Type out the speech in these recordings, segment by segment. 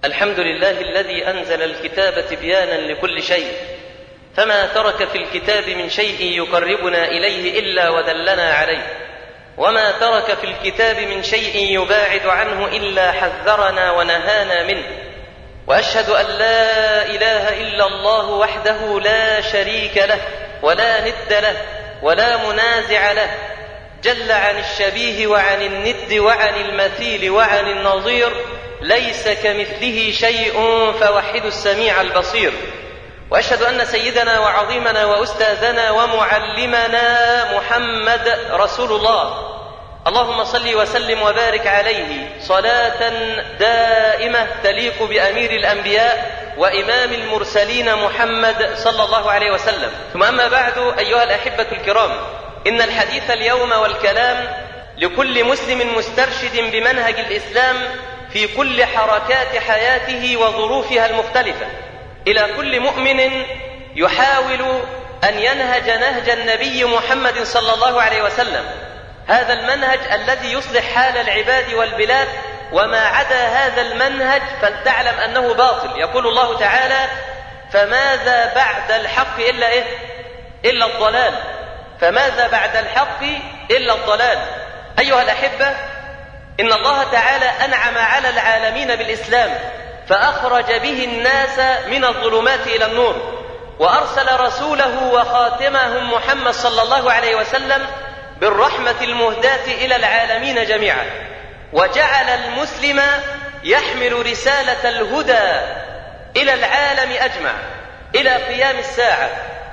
الحمد لله الذي انزل الكتاب تبيانا لكل شيء فما ترك في الكتاب من شيء يقربنا اليه الا ودلنا عليه وما ترك في الكتاب من شيء يباعد عنه الا حذرنا ونهانا منه واشهد ان لا اله الا الله وحده لا شريك له ولا ند له ولا منازع له جل عن الشبيه وعن الند وعن المثيل وعن النظير ليس كمثله شيء فوحد السميع البصير واشهد ان سيدنا وعظيمنا واستاذنا ومعلمنا محمد رسول الله اللهم صل وسلم وبارك عليه صلاه دائمه تليق بامير الانبياء وامام المرسلين محمد صلى الله عليه وسلم ثم اما بعد ايها الاحبه الكرام ان الحديث اليوم والكلام لكل مسلم مسترشد بمنهج الاسلام في كل حركات حياته وظروفها المختلفه الى كل مؤمن يحاول ان ينهج نهج النبي محمد صلى الله عليه وسلم هذا المنهج الذي يصلح حال العباد والبلاد وما عدا هذا المنهج فلتعلم انه باطل يقول الله تعالى فماذا بعد الحق الا ايه الا الضلال فماذا بعد الحق الا الضلال ايها الاحبه ان الله تعالى انعم على العالمين بالاسلام فاخرج به الناس من الظلمات الى النور وارسل رسوله وخاتمهم محمد صلى الله عليه وسلم بالرحمه المهداه الى العالمين جميعا وجعل المسلم يحمل رساله الهدى الى العالم اجمع الى قيام الساعه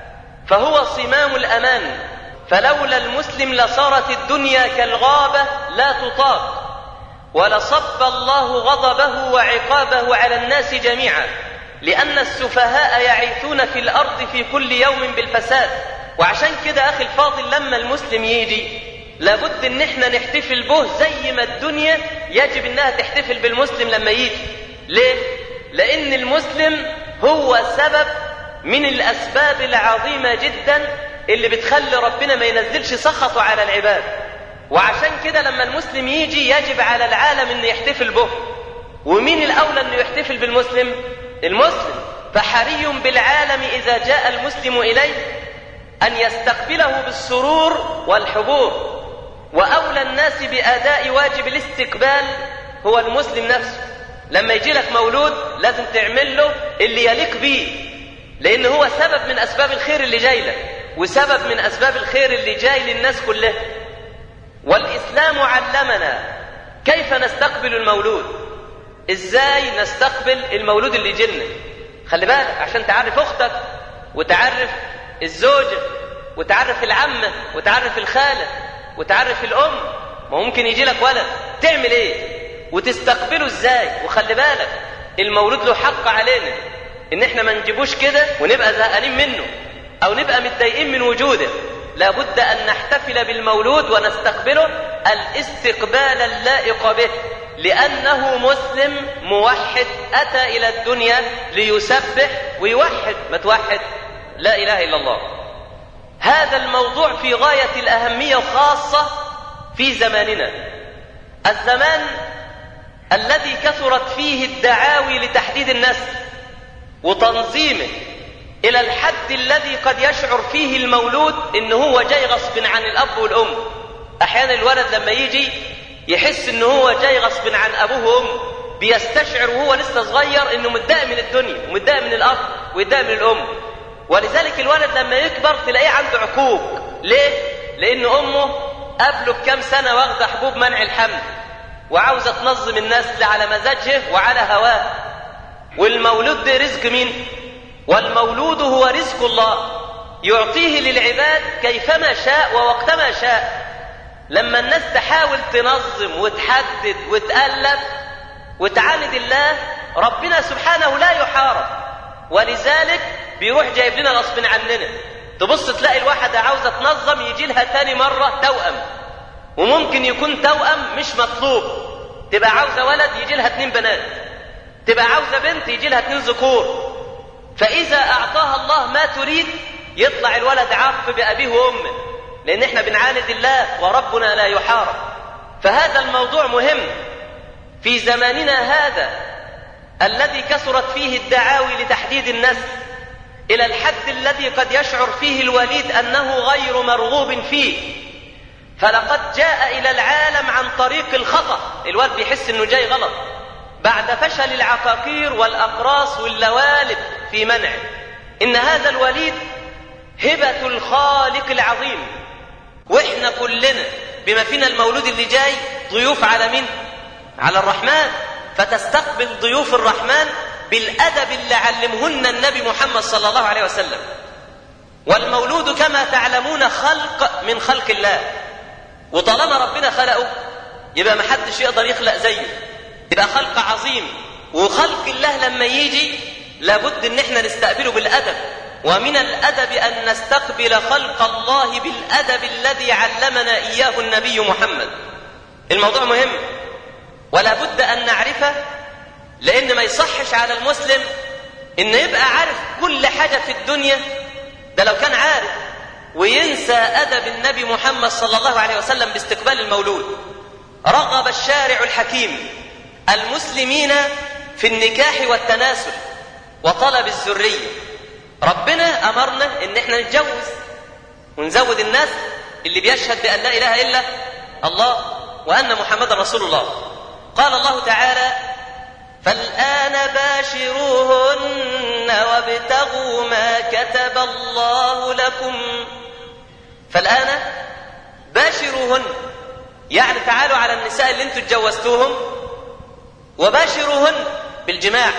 فهو صمام الامان فلولا المسلم لصارت الدنيا كالغابه لا تطاق ولصب الله غضبه وعقابه على الناس جميعا لان السفهاء يعيثون في الارض في كل يوم بالفساد وعشان كده اخي الفاضل لما المسلم يجي لابد ان احنا نحتفل به زي ما الدنيا يجب انها تحتفل بالمسلم لما يجي ليه لان المسلم هو سبب من الاسباب العظيمه جدا اللي بتخلي ربنا ما ينزلش سخطه على العباد وعشان كده لما المسلم يجي يجب على العالم انه يحتفل به ومين الاولى انه يحتفل بالمسلم المسلم فحري بالعالم اذا جاء المسلم اليه ان يستقبله بالسرور والحبور واولى الناس باداء واجب الاستقبال هو المسلم نفسه لما يجي لك مولود لازم تعمل له اللي يليق بيه لان هو سبب من اسباب الخير اللي جاي لك وسبب من اسباب الخير اللي جاي للناس كلها والاسلام علمنا كيف نستقبل المولود ازاي نستقبل المولود اللي جنة خلي بالك عشان تعرف اختك وتعرف الزوجة وتعرف العمة وتعرف الخالة وتعرف الام ما ممكن يجي لك ولد تعمل ايه وتستقبله ازاي وخلي بالك المولود له حق علينا ان احنا ما نجيبوش كده ونبقى زهقانين منه او نبقى متضايقين من وجوده لابد ان نحتفل بالمولود ونستقبله الاستقبال اللائق به لانه مسلم موحد اتى الى الدنيا ليسبح ويوحد ما توحد لا اله الا الله هذا الموضوع في غايه الاهميه خاصه في زماننا الزمان الذي كثرت فيه الدعاوي لتحديد النسل وتنظيمه الى الحد الذي قد يشعر فيه المولود ان هو جاي غصب عن الاب والام احيانا الولد لما يجي يحس ان هو جاي غصب عن ابوه وامه بيستشعر وهو لسه صغير انه متضايق من الدنيا ومتضايق من الاب ومتضايق من الام ولذلك الولد لما يكبر تلاقيه عنده عقوق ليه لان امه قبله بكام سنه واخده حبوب منع الحمل وعاوزه تنظم النسل على مزاجها وعلى هواه والمولود ده رزق مين والمولود هو رزق الله يعطيه للعباد كيفما شاء ووقتما شاء لما الناس تحاول تنظم وتحدد وتألف وتعاند الله ربنا سبحانه لا يحارب ولذلك بيروح جايب لنا غصب عننا تبص تلاقي الواحدة عاوزة تنظم يجي لها تاني مرة توأم وممكن يكون توأم مش مطلوب تبقى عاوزة ولد يجي لها اتنين بنات تبقى عاوزة بنت يجي لها اتنين ذكور فإذا أعطاها الله ما تريد يطلع الولد عاق بأبيه وأمه لأن احنا بنعاند الله وربنا لا يحارب فهذا الموضوع مهم في زماننا هذا الذي كثرت فيه الدعاوي لتحديد النسل إلى الحد الذي قد يشعر فيه الوليد أنه غير مرغوب فيه فلقد جاء إلى العالم عن طريق الخطأ الولد بيحس أنه جاي غلط بعد فشل العقاقير والأقراص واللوالب في منعه إن هذا الوليد هبة الخالق العظيم وإحنا كلنا بما فينا المولود اللي جاي ضيوف على مين؟ على الرحمن فتستقبل ضيوف الرحمن بالأدب اللي علمهن النبي محمد صلى الله عليه وسلم والمولود كما تعلمون خلق من خلق الله وطالما ربنا خلقه يبقى ما حدش يقدر يخلق زيه يبقى خلق عظيم وخلق الله لما يجي لابد ان احنا نستقبله بالادب ومن الادب ان نستقبل خلق الله بالادب الذي علمنا اياه النبي محمد الموضوع مهم ولا بد ان نعرفه لان ما يصحش على المسلم ان يبقى عارف كل حاجه في الدنيا ده لو كان عارف وينسى ادب النبي محمد صلى الله عليه وسلم باستقبال المولود رغب الشارع الحكيم المسلمين في النكاح والتناسل وطلب الذريه ربنا امرنا ان احنا نتجوز ونزود الناس اللي بيشهد بان لا اله الا الله وان محمدا رسول الله قال الله تعالى فالآن باشروهن وابتغوا ما كتب الله لكم فالآن باشروهن يعني تعالوا على النساء اللي انتوا اتجوزتوهم وباشروهن بالجماع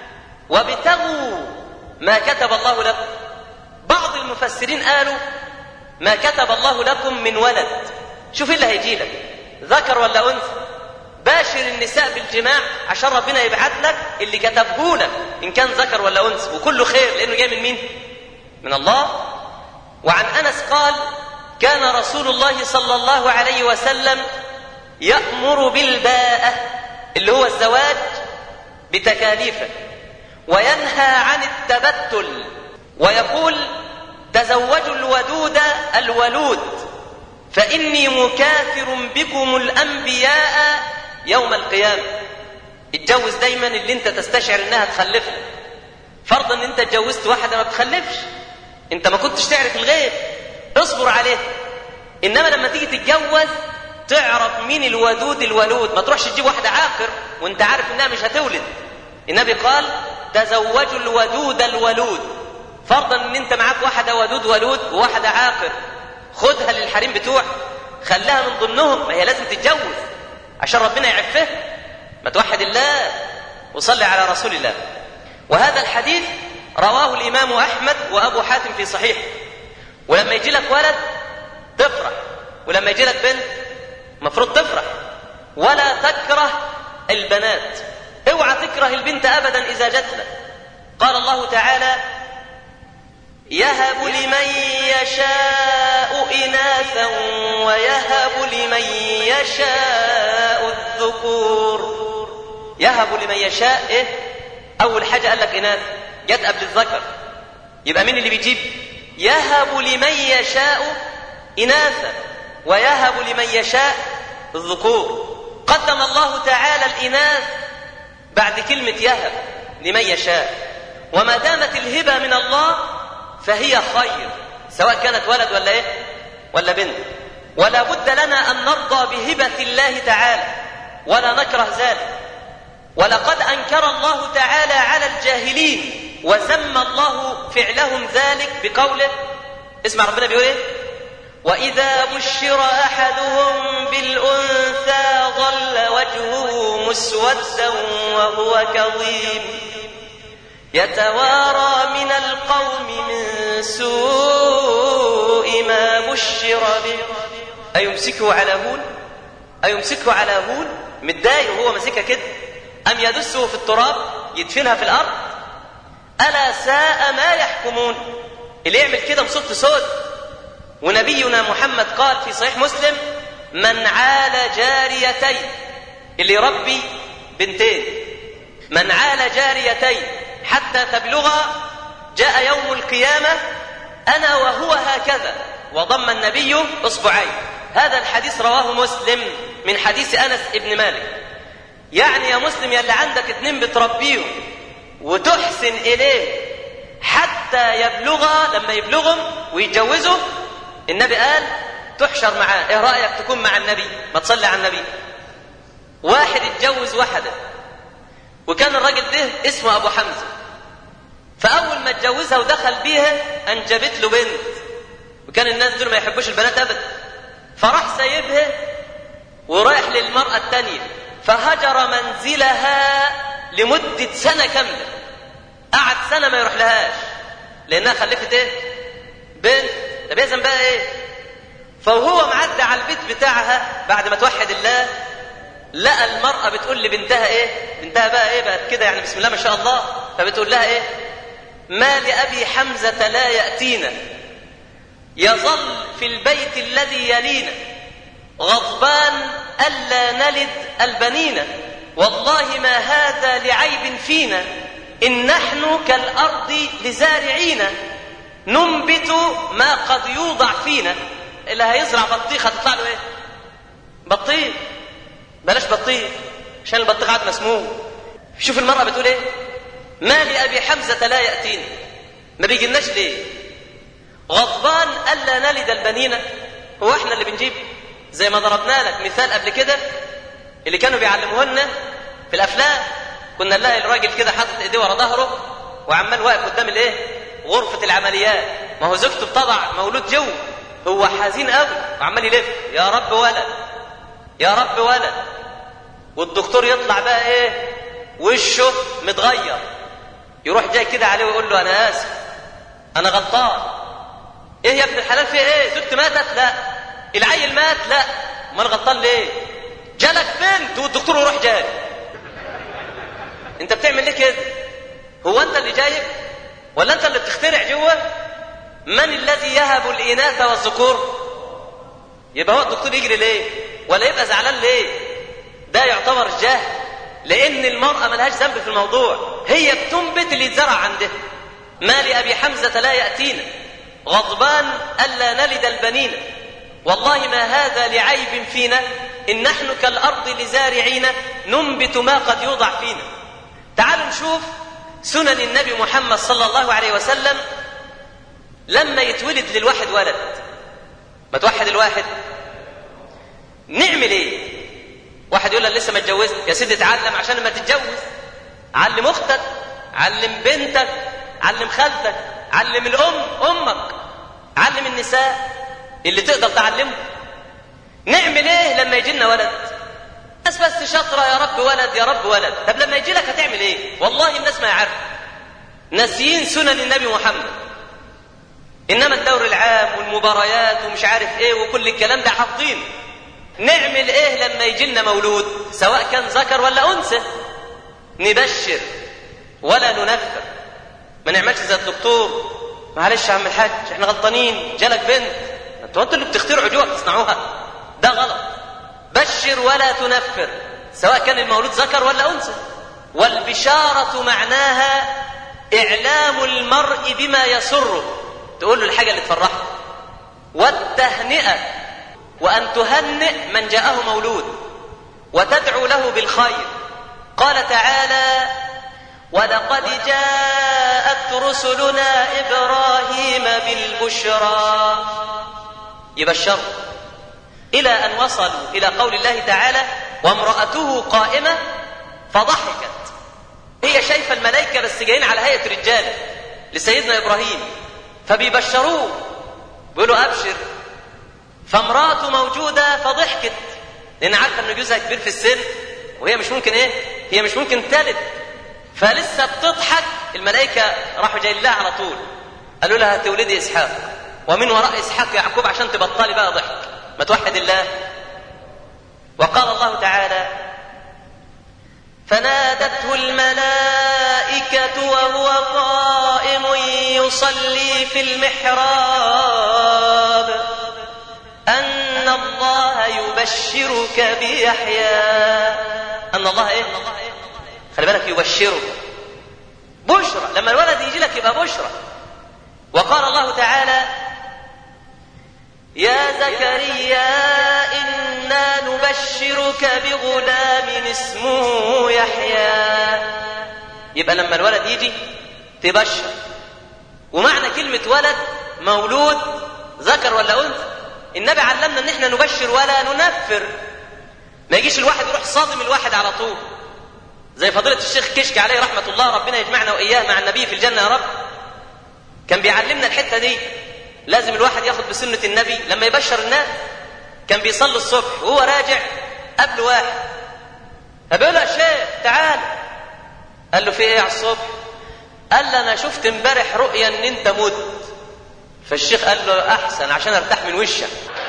وابتغوا ما كتب الله لكم بعض المفسرين قالوا ما كتب الله لكم من ولد شوف اللي هيجي لك ذكر ولا انثى باشر النساء بالجماع عشان ربنا يبعت لك اللي كتبه لك ان كان ذكر ولا انثى وكله خير لانه جاي من مين من الله وعن انس قال كان رسول الله صلى الله عليه وسلم يامر بالباءه اللي هو الزواج بتكاليفه وينهى عن التبتل ويقول تزوجوا الودود الولود فاني مكاثر بكم الانبياء يوم القيامة اتجوز دايما اللي انت تستشعر انها تخلفها فرضا ان انت اتجوزت واحدة ما بتخلفش انت ما كنتش تعرف الغيب اصبر عليه انما لما تيجي تتجوز تعرف مين الودود الولود ما تروحش تجيب واحدة عاقر وانت عارف انها مش هتولد النبي قال تزوجوا الودود الولود فرضا ان انت معاك واحدة ودود ولود وواحدة عاقر خدها للحريم بتوعك خليها من ضمنهم ما هي لازم تتجوز عشان ربنا يعفه ما توحد الله وصلي على رسول الله وهذا الحديث رواه الإمام أحمد وأبو حاتم في صحيح ولما يجي لك ولد تفرح ولما يجي لك بنت مفروض تفرح ولا تكره البنات اوعى تكره البنت أبدا إذا جت لك قال الله تعالى يهب لمن يشاء إناثا ويهب لمن يشاء الذكور يهب لمن يشاء إيه؟ أول حاجة قال لك إناث جت قبل الذكر يبقى مين اللي بيجيب يهب لمن يشاء إناثا ويهب لمن يشاء الذكور قدم الله تعالى الإناث بعد كلمة يهب لمن يشاء وما دامت الهبة من الله فهي خير سواء كانت ولد ولا ايه ولا بنت ولا بد لنا ان نرضى بهبه الله تعالى ولا نكره ذلك ولقد انكر الله تعالى على الجاهلين وذم الله فعلهم ذلك بقوله اسمع ربنا بيقول ايه واذا بشر احدهم بالانثى ظل وجهه مسودا وهو كظيم يتوارى من القوم من سوء ما بشر به أيمسكه على هون أيمسكه على هون متضايق وهو ماسكها كده أم يدسه في التراب يدفنها في الأرض ألا ساء ما يحكمون اللي يعمل كده مصيبته سود ونبينا محمد قال في صحيح مسلم من عال جاريتين اللي يربي بنتين من عال جاريتين حتى تبلغا جاء يوم القيامة أنا وهو هكذا وضم النبي إصبعين هذا الحديث رواه مسلم من حديث أنس بن مالك يعني يا مسلم يا اللي عندك اتنين بتربيهم وتحسن اليه حتى يبلغا لما يبلغهم ويتجوزوا النبي قال تحشر معاه ايه رايك تكون مع النبي ما تصلي على النبي واحد اتجوز واحده وكان الراجل ده اسمه ابو حمزه فاول ما اتجوزها ودخل بيها انجبت له بنت وكان الناس دول ما يحبوش البنات ابدا فراح سايبها ورايح للمراه الثانيه فهجر منزلها لمده سنه كامله قعد سنه ما يروح لهاش لانها خلفت ايه بنت طب يا بقى ايه فوهو معدي على البيت بتاعها بعد ما توحد الله لقى المرأة بتقول لبنتها ايه بنتها بقى ايه بقت كده يعني بسم الله ما شاء الله فبتقول لها ايه ما لأبي حمزة لا يأتينا يظل في البيت الذي يلينا غضبان ألا نلد البنين والله ما هذا لعيب فينا إن نحن كالأرض لزارعين ننبت ما قد يوضع فينا اللي هيزرع بطيخ هتطلع له ايه بطيخ بلاش بطيخ عشان البطيخ قاعد مسموم شوف المرأة بتقول ايه ما لأبي حمزة لا يأتينا ما بيجيلناش ليه غضبان ألا نلد البنين هو احنا اللي بنجيب زي ما ضربنا لك مثال قبل كده اللي كانوا بيعلموه لنا في الافلام كنا نلاقي الراجل كده حاطط ايديه ورا ظهره وعمال واقف قدام الايه غرفة العمليات ما هو زوجته بتضع مولود جو هو حزين قوي وعمال يلف يا رب ولد يا رب ولد والدكتور يطلع بقى ايه وشه متغير يروح جاي كده عليه ويقول له انا اسف انا غلطان ايه يا ابن الحلال في ايه زوجتي ماتت لا العيل مات لا امال غلطان ليه جالك بنت والدكتور يروح جاي انت بتعمل ليه كده هو انت اللي جايب ولا انت اللي بتخترع جوه من الذي يهب الاناث والذكور يبقى هو الدكتور يجري ليه ولا يبقى زعلان ليه ده يعتبر جهل لان المراه ملهاش ذنب في الموضوع هي بتنبت اللي اتزرع عندها ما لابي حمزه لا ياتينا غضبان الا نلد البنين والله ما هذا لعيب فينا ان نحن كالارض لزارعين ننبت ما قد يوضع فينا تعالوا نشوف سنن النبي محمد صلى الله عليه وسلم لما يتولد للواحد ولد ما توحد الواحد نعمل ايه واحد يقول لك لسه ما اتجوزت يا سيدي اتعلم عشان لما تتجوز علم اختك علم بنتك علم خالتك علم الام امك علم النساء اللي تقدر تعلمه نعمل ايه لما يجي لنا ولد الناس بس شاطره يا رب ولد يا رب ولد طب لما يجي لك هتعمل ايه والله الناس ما يعرف ناسيين سنن النبي محمد انما الدور العام والمباريات ومش عارف ايه وكل الكلام ده حافظين نعمل ايه لما يجي لنا مولود سواء كان ذكر ولا انثى نبشر ولا ننفر ما نعملش زي الدكتور معلش يا عم الحاج احنا غلطانين جالك بنت انتوا انتوا اللي بتخترعوا جوه تصنعوها ده غلط بشر ولا تنفر سواء كان المولود ذكر ولا انثى والبشاره معناها اعلام المرء بما يسره تقول له الحاجه اللي تفرحه والتهنئه وان تهنئ من جاءه مولود وتدعو له بالخير قال تعالى ولقد جاءت رسلنا ابراهيم بالبشرى يبشر الى ان وصلوا الى قول الله تعالى وامراته قائمه فضحكت هي شايفه الملائكه بس جايين على هيئه رجاله لسيدنا ابراهيم فبيبشروه بيقولوا ابشر فامراته موجوده فضحكت لان عارفه ان جوزها كبير في السن وهي مش ممكن ايه هي مش ممكن تلد فلسه بتضحك الملائكه راحوا جايين لها على طول قالوا لها تولدي اسحاق ومن وراء اسحاق يعقوب عشان تبطلي بقى ضحك ما توحد الله وقال الله تعالى فنادته الملائكة وهو قائم يصلي في المحراب أن الله يبشرك بيحيى أن الله إيه؟ خلي بالك يبشرك بشرى لما الولد يجي لك يبقى بشرى وقال الله تعالى يا زكريا إنا نبشرك نبشرك بغلام اسمه يحيى يبقى لما الولد يجي تبشر ومعنى كلمة ولد مولود ذكر ولا أنثى النبي علمنا ان احنا نبشر ولا ننفر ما يجيش الواحد يروح صادم الواحد على طول زي فضيلة الشيخ كشك عليه رحمة الله ربنا يجمعنا وإياه مع النبي في الجنة يا رب كان بيعلمنا الحتة دي لازم الواحد ياخد بسنة النبي لما يبشر الناس كان بيصلي الصبح وهو راجع قبل واحد فبيقول له يا شيخ تعال قال له في ايه على الصبح قال له انا شفت امبارح رؤيا ان انت مت فالشيخ قال له احسن عشان ارتاح من وشك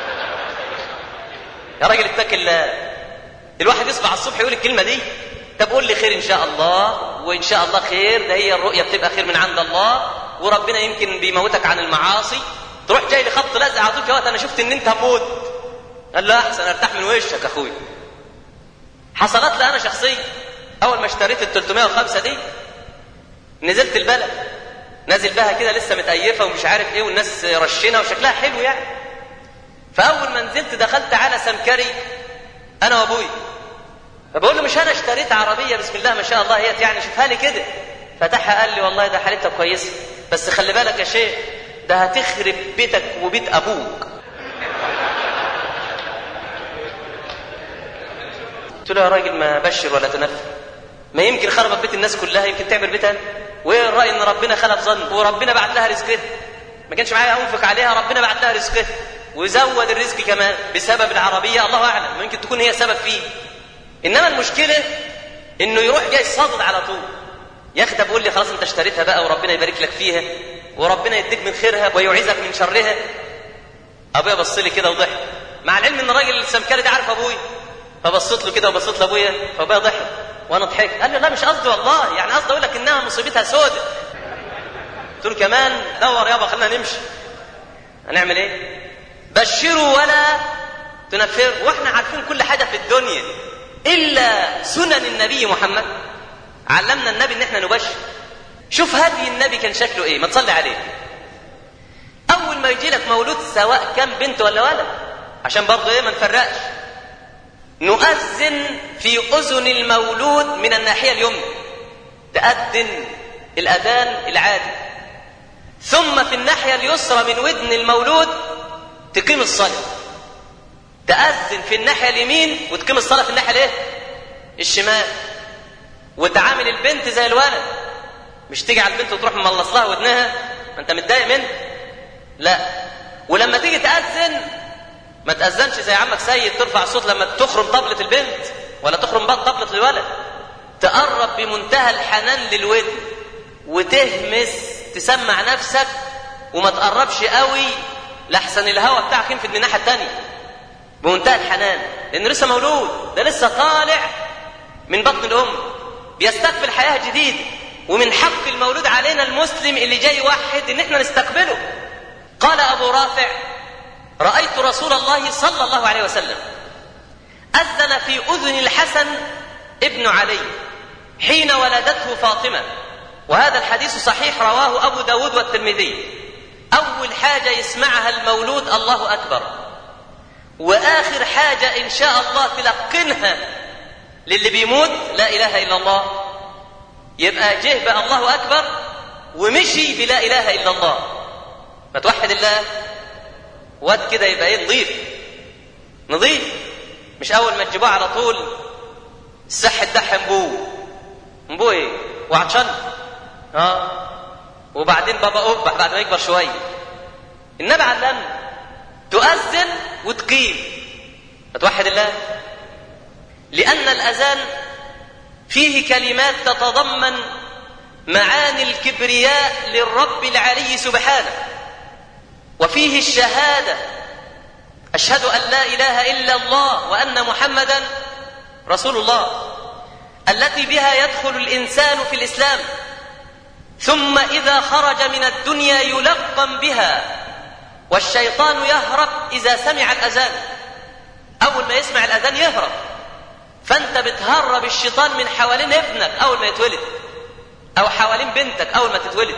يا راجل اتق الله الواحد يصبح على الصبح يقول الكلمه دي طب قول لي خير ان شاء الله وان شاء الله خير ده هي الرؤيه بتبقى خير من عند الله وربنا يمكن بيموتك عن المعاصي تروح جاي لي خط لزق على طول كده انا شفت ان انت موت قال له احسن ارتاح من وشك اخوي حصلت لي انا شخصيا اول ما اشتريت ال 305 دي نزلت البلد نازل بها كده لسه متأيفة ومش عارف ايه والناس رشينها وشكلها حلو يعني فاول ما نزلت دخلت على سمكري انا وابوي فبقول له مش انا اشتريت عربيه بسم الله ما شاء الله هي يعني شوفها لي كده فتحها قال لي والله ده حالتها كويسه بس خلي بالك يا شيخ ده هتخرب بيتك وبيت ابوك قلت له يا راجل ما بشر ولا تنفر ما يمكن خربت بيت الناس كلها يمكن تعمل بيتها وايه الراي ان ربنا خلق ظن وربنا بعت لها رزقها ما كانش معايا انفق عليها ربنا بعت لها رزقها وزود الرزق كمان بسبب العربيه الله اعلم ممكن تكون هي سبب فيه انما المشكله انه يروح جاي صادد على طول يا اخي طب قول لي خلاص انت اشتريتها بقى وربنا يبارك لك فيها وربنا يديك من خيرها ويعيذك من شرها ابويا بص لي كده وضحك مع العلم ان الراجل السمكري ده عارف ابويا فبصيت له كده وبصيت لابويا فابويا ضحك وانا ضحكت قال لي لا مش قصدي والله يعني قصدي اقول لك انها مصيبتها سودة قلت له كمان دور يابا خلينا نمشي هنعمل ايه بشروا ولا تنفروا واحنا عارفين كل حاجه في الدنيا الا سنن النبي محمد علمنا النبي ان احنا نبشر شوف هدي النبي كان شكله ايه ما تصلي عليه اول ما يجي لك مولود سواء كان بنت ولا ولد عشان برضه ايه ما نفرقش نؤذن في اذن المولود من الناحيه اليمنى تأذن الاذان العادي ثم في الناحيه اليسرى من ودن المولود تقيم الصلاه تأذن في الناحيه اليمين وتقيم الصلاه في الناحيه الايه الشمال وتعامل البنت زي الولد مش تيجي على البنت وتروح مملص لها ودنها ما انت متضايق منها لا ولما تيجي تأذن ما تأذنش زي عمك سيد ترفع الصوت لما تخرم طبلة البنت ولا تخرم طبلة الولد تقرب بمنتهى الحنان للودن وتهمس تسمع نفسك وما تقربش قوي لحسن الهوا بتاعك ينفد من الناحية التانية بمنتهى الحنان لأنه لسه مولود ده لسه طالع من بطن الأم بيستقبل حياة جديدة ومن حق المولود علينا المسلم اللي جاي يوحد ان احنا نستقبله قال ابو رافع رايت رسول الله صلى الله عليه وسلم اذن في اذن الحسن ابن علي حين ولدته فاطمه وهذا الحديث صحيح رواه ابو داود والترمذي اول حاجه يسمعها المولود الله اكبر واخر حاجه ان شاء الله تلقنها للي بيموت لا اله الا الله يبقى جه بقى الله اكبر ومشي بلا اله الا الله ما توحد الله واد كده يبقى ايه نظيف نظيف مش اول ما تجيبوه على طول السح الدح انبوه انبوه ايه وعطشان اه وبعدين بابا قبح بعد ما يكبر شويه النبي علمنا تؤذن وتقيم فتوحد الله لان الاذان فيه كلمات تتضمن معاني الكبرياء للرب العلي سبحانه وفيه الشهاده اشهد ان لا اله الا الله وان محمدا رسول الله التي بها يدخل الانسان في الاسلام ثم اذا خرج من الدنيا يلقم بها والشيطان يهرب اذا سمع الاذان اول ما يسمع الاذان يهرب فانت بتهرب الشيطان من حوالين ابنك اول ما يتولد او حوالين بنتك اول ما تتولد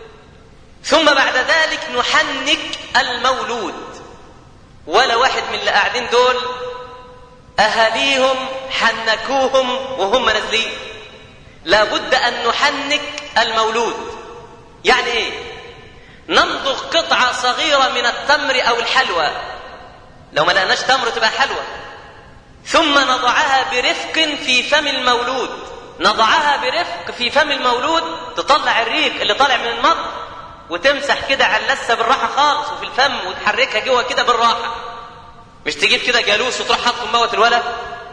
ثم بعد ذلك نحنك المولود ولا واحد من اللي قاعدين دول أهاليهم حنكوهم وهم نازلين لابد أن نحنك المولود يعني إيه نمضغ قطعة صغيرة من التمر أو الحلوى لو ما لقناش تمر تبقى حلوى ثم نضعها برفق في فم المولود نضعها برفق في فم المولود تطلع الريق اللي طالع من المضغ وتمسح كده على اللثه بالراحه خالص وفي الفم وتحركها جوه كده بالراحه مش تجيب كده جالوس وتروح حاطه موت الولد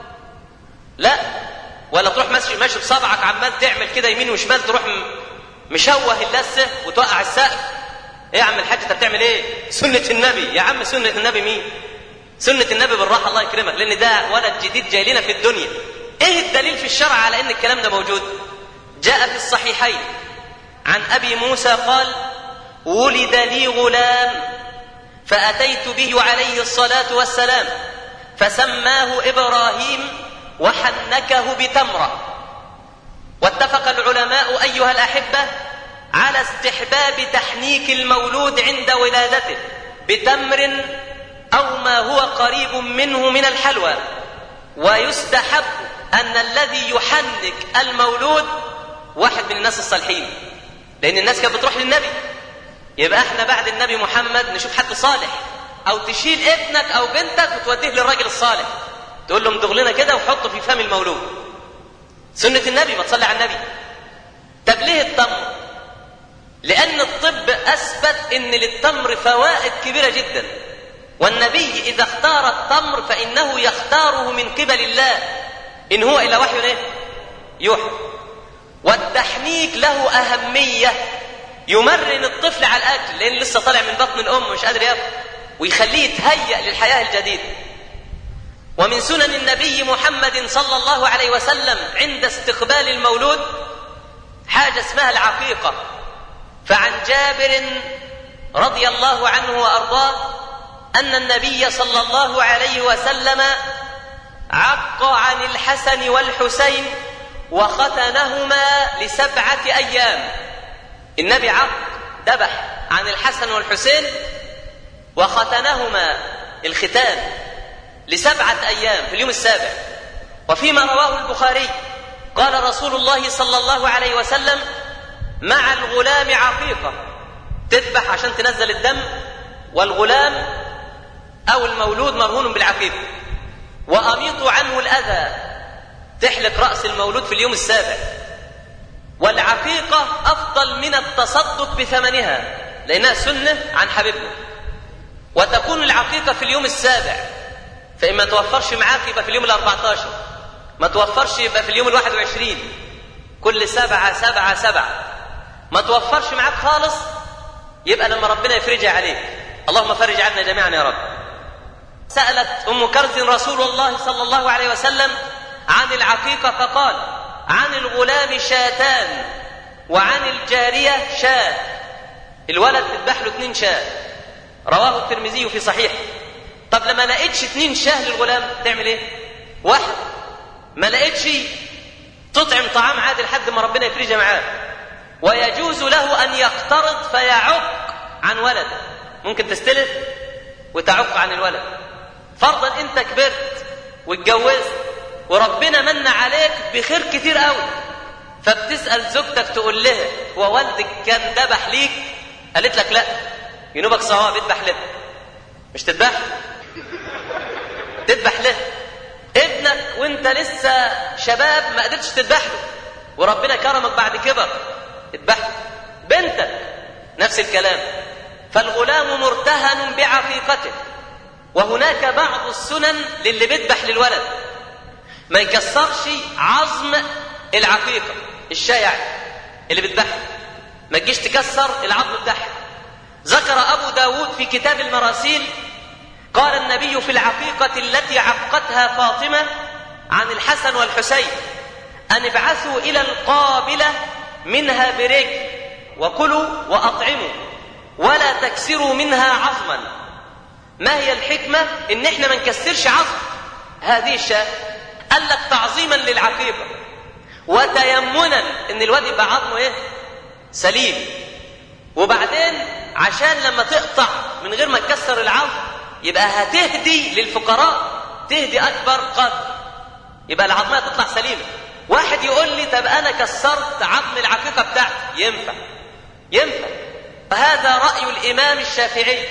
لا ولا تروح ماشي ماشي بصبعك عمال تعمل كده يمين وشمال تروح مشوه اللثه وتوقع السقف ايه يا عم الحاج انت بتعمل ايه سنه النبي يا عم سنه النبي مين سنه النبي بالراحه الله يكرمك لان ده ولد جديد جاي لنا في الدنيا ايه الدليل في الشرع على ان الكلام ده موجود جاء في الصحيحين عن ابي موسى قال ولد لي غلام فاتيت به عليه الصلاه والسلام فسماه ابراهيم وحنكه بتمره واتفق العلماء ايها الاحبه على استحباب تحنيك المولود عند ولادته بتمر او ما هو قريب منه من الحلوى ويستحب ان الذي يحنك المولود واحد من الناس الصالحين لان الناس كانت بتروح للنبي يبقى احنا بعد النبي محمد نشوف حد صالح او تشيل ابنك او بنتك وتوديه للراجل الصالح تقول له امضغ لنا كده وحطه في فم المولود سنة النبي ما تصلي على النبي طب ليه التمر لأن الطب أثبت أن للتمر فوائد كبيرة جدا والنبي إذا اختار التمر فإنه يختاره من قبل الله إن هو إلى وحي إيه؟ يوحى والتحنيك له أهمية يمرن الطفل على الأكل لأن لسه طالع من بطن الأم مش قادر ياكل ويخليه يتهيأ للحياة الجديدة ومن سنن النبي محمد صلى الله عليه وسلم عند استقبال المولود حاجة اسمها العقيقة فعن جابر رضي الله عنه وأرضاه أن النبي صلى الله عليه وسلم عق عن الحسن والحسين وختنهما لسبعة أيام النبي عق ذبح عن الحسن والحسين وختنهما الختان لسبعة أيام في اليوم السابع وفيما رواه البخاري قال رسول الله صلى الله عليه وسلم مع الغلام عقيقة تذبح عشان تنزل الدم والغلام أو المولود مرهون بالعقيقة وأميطوا عنه الأذى تحلق رأس المولود في اليوم السابع والعقيقة أفضل من التصدق بثمنها لأنها سنة عن حبيبنا وتكون العقيقة في اليوم السابع فإن ما توفرش معاك يبقى في اليوم الأربعة عشر ما توفرش يبقى في اليوم الواحد وعشرين كل سبعة سبعة سبعة ما توفرش معاك خالص يبقى لما ربنا يفرجها عليك اللهم فرج عنا جميعا يا رب سألت أم كرز رسول الله صلى الله عليه وسلم عن العقيقة فقال عن الغلام شاتان وعن الجارية شاة الولد تذبح له اتنين شاة رواه الترمذي في صحيح طب لما لقيتش اتنين شاه للغلام تعمل ايه واحد ما لقيتش تطعم طعام عادي لحد ما ربنا يفرجها معاه ويجوز له ان يقترض فيعق عن ولده ممكن تستلف وتعق عن الولد فرضا انت كبرت واتجوزت وربنا من عليك بخير كتير قوي فبتسال زوجتك تقول لها هو والدك كان ذبح ليك قالت لك لا جنوبك صواب اذبح له مش تذبح تذبح له ابنك وانت لسه شباب ما قدرتش تذبح له وربنا كرمك بعد كبر اذبح بنتك نفس الكلام فالغلام مرتهن بعقيقته وهناك بعض السنن للي بيذبح للولد ما يكسرش عظم العقيقة الشايع اللي بتذبحها ما تجيش تكسر العظم بتاعها ذكر أبو داود في كتاب المراسيل قال النبي في العقيقة التي عقتها فاطمة عن الحسن والحسين أن ابعثوا إلى القابلة منها برجل وكلوا وأطعموا ولا تكسروا منها عظما ما هي الحكمة إن إحنا ما نكسرش عظم هذه الشاة قال لك تعظيما للعقيقة وتيمنا إن الواد يبقى عظمه إيه سليم وبعدين عشان لما تقطع من غير ما تكسر العظم يبقى هتهدي للفقراء تهدي اكبر قدر يبقى العظميه تطلع سليمه واحد يقول لي طب انا كسرت عظم العقيقه بتاعتي ينفع ينفع فهذا راي الامام الشافعي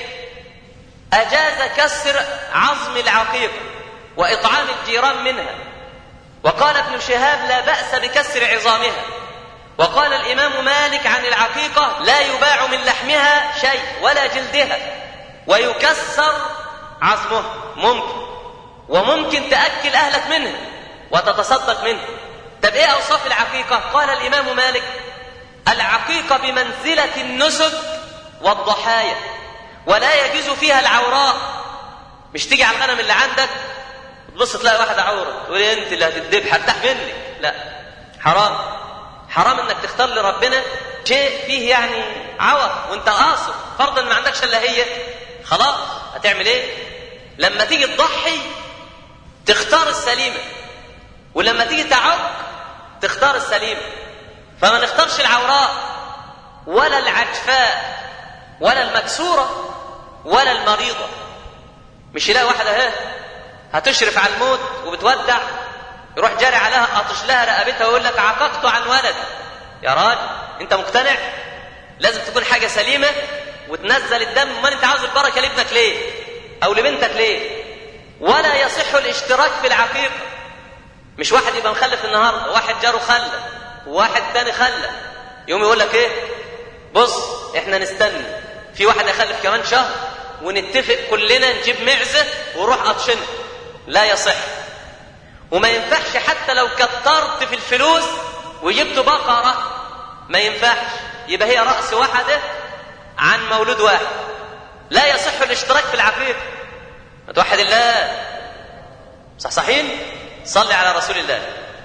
اجاز كسر عظم العقيقه واطعام الجيران منها وقال ابن شهاب لا باس بكسر عظامها وقال الامام مالك عن العقيقه لا يباع من لحمها شيء ولا جلدها ويكسر عظمه ممكن وممكن تاكل اهلك منها وتتصدق منها طب ايه اوصاف العقيقه قال الامام مالك العقيقه بمنزله النسك والضحايا ولا يجوز فيها العوراء مش تيجي على الغنم اللي عندك تبص تلاقي واحده عوره تقول انت اللي هتذبح هفتح منك لا حرام حرام انك تختار لربنا شيء فيه يعني عور وانت قاصر فرضا ما عندكش الا هي خلاص هتعمل ايه لما تيجي تضحي تختار السليمه ولما تيجي تعق تختار السليمه فما نختارش العوراء ولا العجفاء ولا المكسوره ولا المريضه مش يلاقي واحده اهي هتشرف على الموت وبتودع يروح جاري عليها قاطش لها رقبتها ويقول لك عققت عن ولد يا راجل انت مقتنع لازم تكون حاجه سليمه وتنزل الدم امال انت عاوز البركه لابنك ليه او لبنتك ليه ولا يصح الاشتراك في العقيقه مش واحد يبقى مخلف النهارده واحد جاره خلى وواحد تاني خلى يقوم يقول لك ايه بص احنا نستنى في واحد يخلف كمان شهر ونتفق كلنا نجيب معزه ونروح قطشنا لا يصح وما ينفعش حتى لو كترت في الفلوس وجبت بقرة ما ينفعش يبقى هي رأس واحدة عن مولود واحد لا يصح الاشتراك في العقيقة توحد الله صح صحين صلي على رسول الله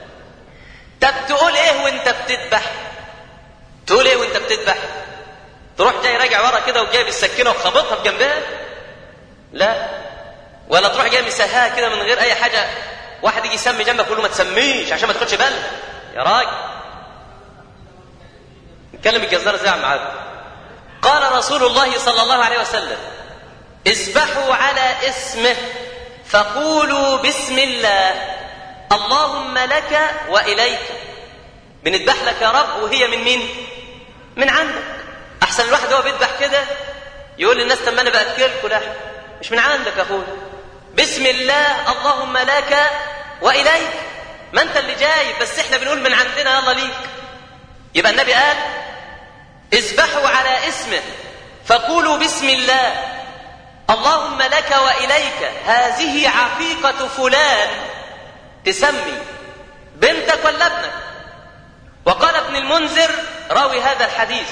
طب تقول ايه وانت بتذبح تقول ايه وانت بتذبح تروح جاي راجع ورا كده وجايب السكينه وخابطها بجنبها لا ولا تروح جاي مسهاها كده من غير اي حاجه واحد يجي يسمي جنبك يقول له ما تسميش عشان ما تاخدش بالك يا راجل نتكلم الجزار ازاي يا عم قال رسول الله صلى الله عليه وسلم اذبحوا على اسمه فقولوا بسم الله اللهم لك واليك بنذبح لك يا رب وهي من مين من عندك احسن الواحد هو بيذبح كده يقول للناس طب ما انا باكلكوا لحم مش من عندك يا اخويا بسم الله اللهم لك واليك ما انت اللي جايب بس احنا بنقول من عندنا يلا ليك يبقى النبي قال اذبحوا على اسمه فقولوا بسم الله اللهم لك واليك هذه عقيقه فلان تسمي بنتك ولا ابنك وقال ابن المنذر راوي هذا الحديث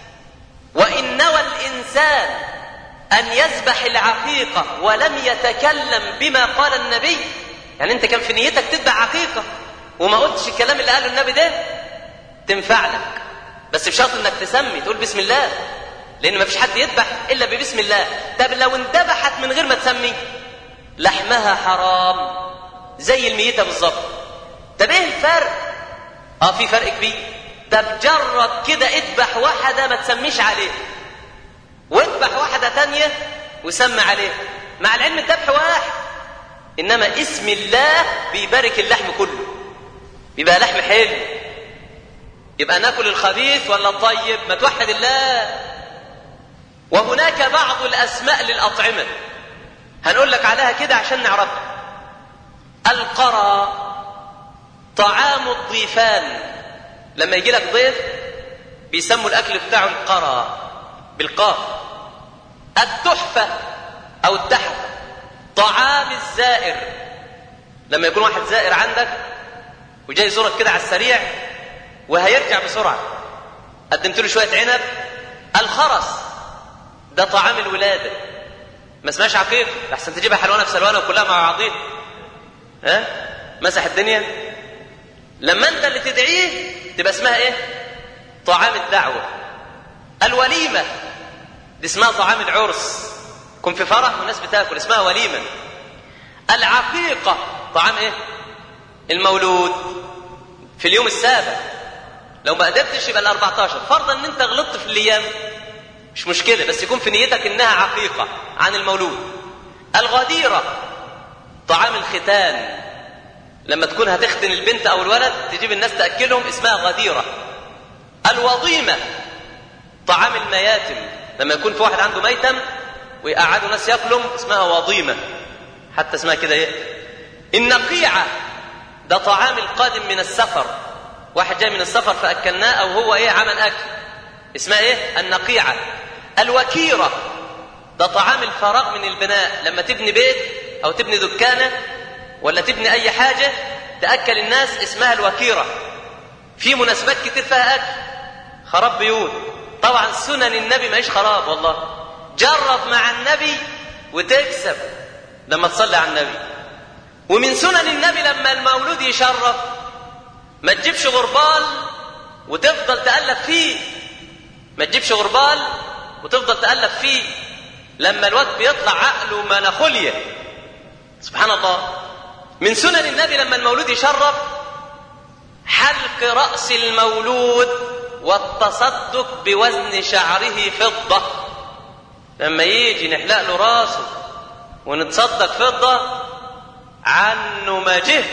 وان نوى الانسان ان يذبح العقيقه ولم يتكلم بما قال النبي يعني انت كان في نيتك تذبح عقيقه وما قلتش الكلام اللي قاله النبي ده تنفع لك بس بشرط انك تسمي تقول بسم الله لان ما فيش حد يذبح الا ببسم الله طب لو اندبحت من غير ما تسمي لحمها حرام زي الميته بالظبط طب ايه الفرق اه في فرق كبير طب جرب كده اذبح واحده ما تسميش عليه واذبح واحده تانية وسمى عليها مع العلم الذبح واحد انما اسم الله بيبارك اللحم كله بيبقى لحم حلو يبقى ناكل الخبيث ولا الطيب ما توحد الله وهناك بعض الاسماء للاطعمه هنقول لك عليها كده عشان نعرفها القرى طعام الضيفان لما يجي لك ضيف بيسموا الاكل بتاعه القرى بالقاف التحفه او التحفه طعام الزائر لما يكون واحد زائر عندك وجاي يزورك كده على السريع وهيرجع بسرعه قدمت له شويه عنب الخرس ده طعام الولاده ما اسمهاش عقيق احسن تجيبها حلوانه بسلوانه وكلها مع بعضيها ها مسح الدنيا لما انت اللي تدعيه تبقى اسمها ايه طعام الدعوه الوليمه دي اسمها طعام العرس كن في فرح والناس بتاكل اسمها وليمه العقيقه طعام ايه المولود في اليوم السابع لو ما قدرتش يبقى ال 14 فرضا ان انت غلطت في الايام مش مشكله بس يكون في نيتك انها عقيقه عن المولود الغديره طعام الختان لما تكون هتختن البنت او الولد تجيب الناس تاكلهم اسمها غديره الوضيمه طعام المياتم لما يكون في واحد عنده ميتم ويقعدوا ناس ياكلهم اسمها وضيمه حتى اسمها كده ايه النقيعه ده طعام القادم من السفر واحد جاي من السفر فاكلناه او هو ايه عمل اكل اسمها ايه النقيعه الوكيره ده طعام الفراغ من البناء لما تبني بيت او تبني دكانه ولا تبني اي حاجه تاكل الناس اسمها الوكيره في مناسبات كتير فيها اكل خراب بيوت طبعا سنن النبي ماهيش خراب والله جرب مع النبي وتكسب لما تصلي على النبي ومن سنن النبي لما المولود يشرف ما تجيبش غربال وتفضل تألف فيه ما تجيبش غربال وتفضل تألف فيه لما الواد بيطلع عقله مناخولية سبحان الله من سنن النبي لما المولود يشرف حلق رأس المولود والتصدق بوزن شعره فضة لما يجي نحلق له راسه ونتصدق فضة عنه ما جه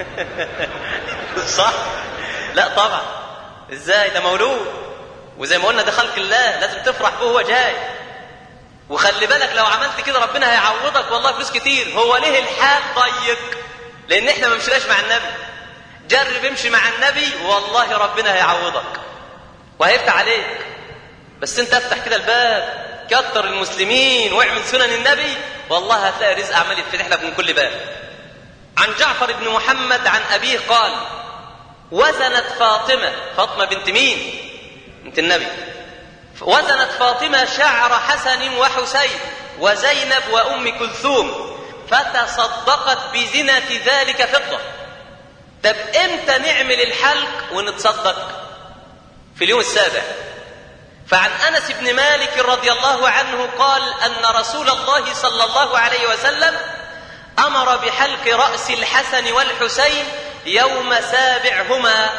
صح لا طبعا ازاي ده مولود وزي ما قلنا ده خلق الله لازم تفرح به وهو جاي وخلي بالك لو عملت كده ربنا هيعوضك والله فلوس كتير هو ليه الحال ضيق لان احنا ما مشيناش مع النبي جرب امشي مع النبي والله ربنا هيعوضك وهيفتح عليك بس انت افتح كده الباب كتر المسلمين واعمل سنن النبي والله هتلاقي رزق عمال يتفتح لك من كل باب عن جعفر بن محمد عن أبيه قال وزنت فاطمة فاطمة بنت مين بنت النبي وزنت فاطمة شعر حسن وحسين وزينب وأم كلثوم فتصدقت بزنة ذلك فضة طب امتى نعمل الحلق ونتصدق في اليوم السابع فعن انس بن مالك رضي الله عنه قال ان رسول الله صلى الله عليه وسلم امر بحلق راس الحسن والحسين يوم سابعهما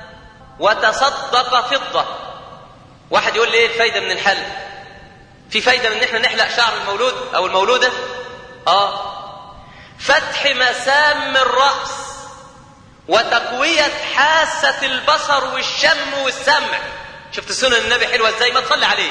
وتصدق فضه واحد يقول لي ايه الفايده من الحلق في فايده من ان احنا نحلق شعر المولود او المولوده اه فتح مسام الراس وتقويه حاسه البصر والشم والسمع شفت سنن النبي حلوه ازاي ما تصلي عليه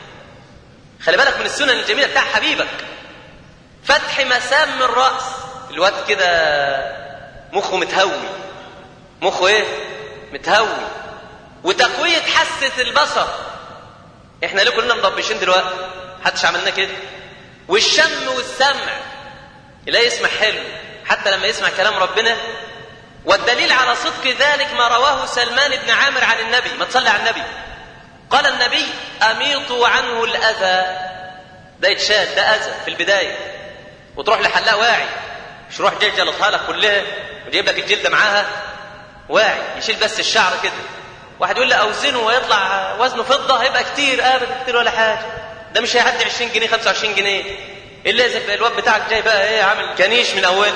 خلي بالك من السنن الجميله بتاع حبيبك فتح مسام الراس الواد كده مخه متهوي مخه ايه متهوي وتقويه حاسه البصر احنا ليه كلنا مضبشين دلوقتي محدش عملنا كده والشم والسمع يلاقي يسمع حلو حتى لما يسمع كلام ربنا والدليل على صدق ذلك ما رواه سلمان بن عامر عن النبي ما تصلي على النبي قال النبي أميطوا عنه الأذى ده يتشال ده أذى في البداية وتروح لحلاق واعي مش روح جاي جلطها لك كلها وجايب لك الجلد معاها واعي يشيل بس الشعر كده واحد يقول لي اوزنه ويطلع وزنه فضه هيبقى كتير ابدا كتير ولا حاجه ده مش هيعدي 20 جنيه 25 جنيه الا اذا الواد بتاعك جاي بقى ايه عامل كنيش من اوله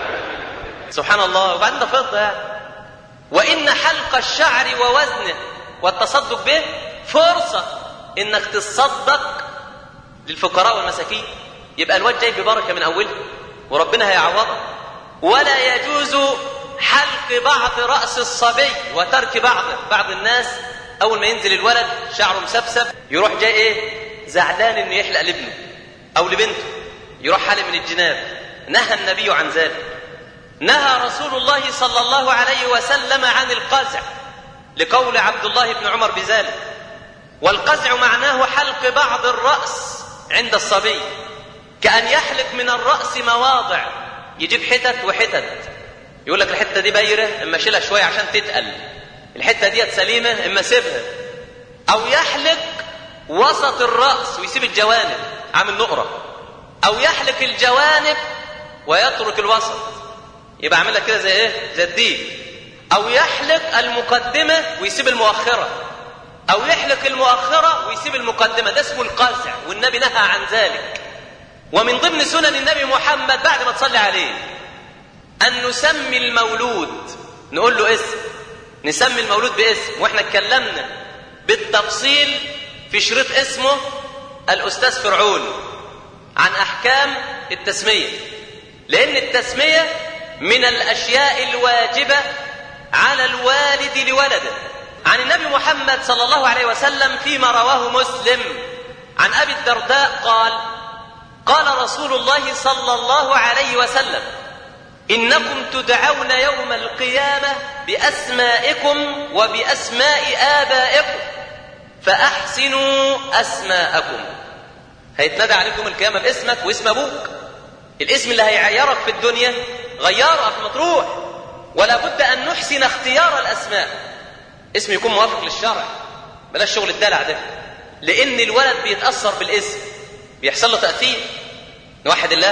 سبحان الله وبعدين ده فضه يعني وان حلق الشعر ووزنه والتصدق به فرصه انك تتصدق للفقراء والمساكين يبقى الواد جاي ببركه من اوله وربنا هيعوضه ولا يجوز حلق بعض راس الصبي وترك بعضه بعض الناس اول ما ينزل الولد شعره مسبسب يروح جاي ايه زعلان انه يحلق لابنه او لبنته يروح حلق من الجناب نهى النبي عن ذلك نهى رسول الله صلى الله عليه وسلم عن القزع لقول عبد الله بن عمر بذلك والقزع معناه حلق بعض الراس عند الصبي كأن يحلق من الرأس مواضع يجيب حتت وحتت يقول لك الحته دي بايره اما اشيلها شويه عشان تتقل الحته ديت سليمه اما اسيبها او يحلق وسط الراس ويسيب الجوانب عامل نقره او يحلق الجوانب ويترك الوسط يبقى عاملها كده زي ايه زي الديك او يحلق المقدمه ويسيب المؤخره او يحلق المؤخره ويسيب المقدمه ده اسمه القزع والنبي نهى عن ذلك ومن ضمن سنن النبي محمد بعد ما تصلي عليه أن نسمي المولود نقول له اسم نسمي المولود باسم واحنا اتكلمنا بالتفصيل في شريط اسمه الأستاذ فرعون عن أحكام التسمية لأن التسمية من الأشياء الواجبة على الوالد لولده عن النبي محمد صلى الله عليه وسلم فيما رواه مسلم عن أبي الدرداء قال قال رسول الله صلى الله عليه وسلم إنكم تدعون يوم القيامة بأسمائكم وبأسماء آبائكم فأحسنوا أسماءكم هيتنادى عليكم يوم القيامة باسمك واسم أبوك الاسم اللي هيعيرك في الدنيا غيره في مطروح ولا بد أن نحسن اختيار الأسماء اسم يكون موافق للشرع بلاش شغل الدلع ده لأن الولد بيتأثر بالاسم بيحصل له تأثير نوحد الله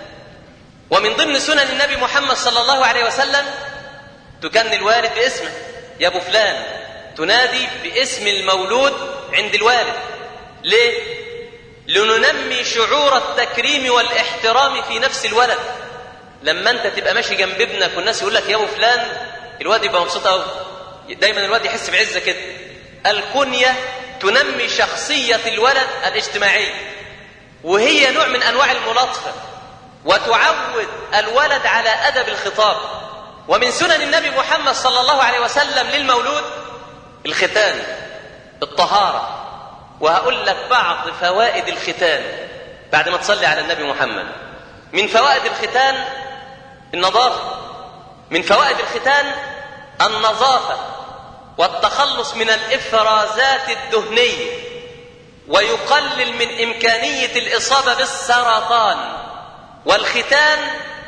ومن ضمن سنن النبي محمد صلى الله عليه وسلم تكن الوالد باسمه يا ابو فلان تنادي باسم المولود عند الوالد ليه لننمي شعور التكريم والاحترام في نفس الولد لما انت تبقى ماشي جنب ابنك والناس يقول لك يا ابو فلان الواد يبقى مبسوط قوي دايما الواد يحس بعزه كده الكنيه تنمي شخصيه الولد الاجتماعيه وهي نوع من انواع الملاطفه وتعود الولد على ادب الخطاب ومن سنن النبي محمد صلى الله عليه وسلم للمولود الختان الطهاره وهقول لك بعض فوائد الختان بعد ما تصلي على النبي محمد من فوائد الختان النظافه من فوائد الختان النظافه والتخلص من الافرازات الدهنيه ويقلل من امكانيه الاصابه بالسرطان والختان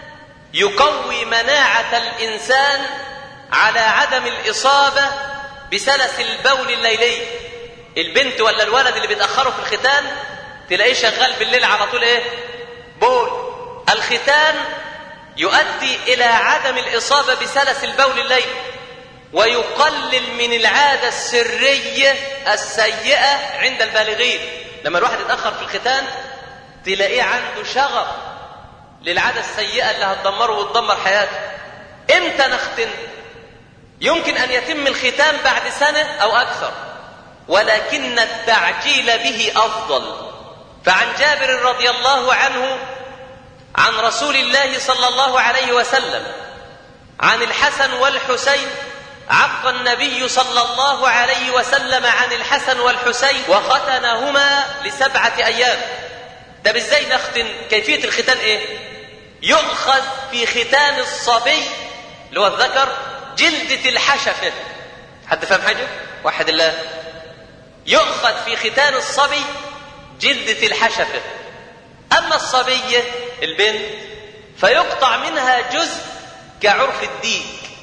يقوي مناعه الانسان على عدم الاصابه بسلس البول الليلي البنت ولا الولد اللي بيتاخروا في الختان تلاقيه شغال بالليل على طول ايه بول الختان يؤدي الى عدم الاصابه بسلس البول الليل ويقلل من العاده السريه السيئه عند البالغين لما الواحد يتاخر في الختان تلاقيه عنده شغف للعاده السيئه اللي هتدمره وتدمر حياته امتى نختن يمكن ان يتم الختان بعد سنه او اكثر ولكن التعجيل به افضل فعن جابر رضي الله عنه عن رسول الله صلى الله عليه وسلم عن الحسن والحسين عق النبي صلى الله عليه وسلم عن الحسن والحسين وختنهما لسبعه ايام طب ازاي نختن كيفيه الختان ايه يؤخذ في ختان الصبي اللي هو الذكر جلدة الحشفة حد فاهم حاجة؟ وحد الله يؤخذ في ختان الصبي جلدة الحشفة أما الصبية البنت فيقطع منها جزء كعرف الديك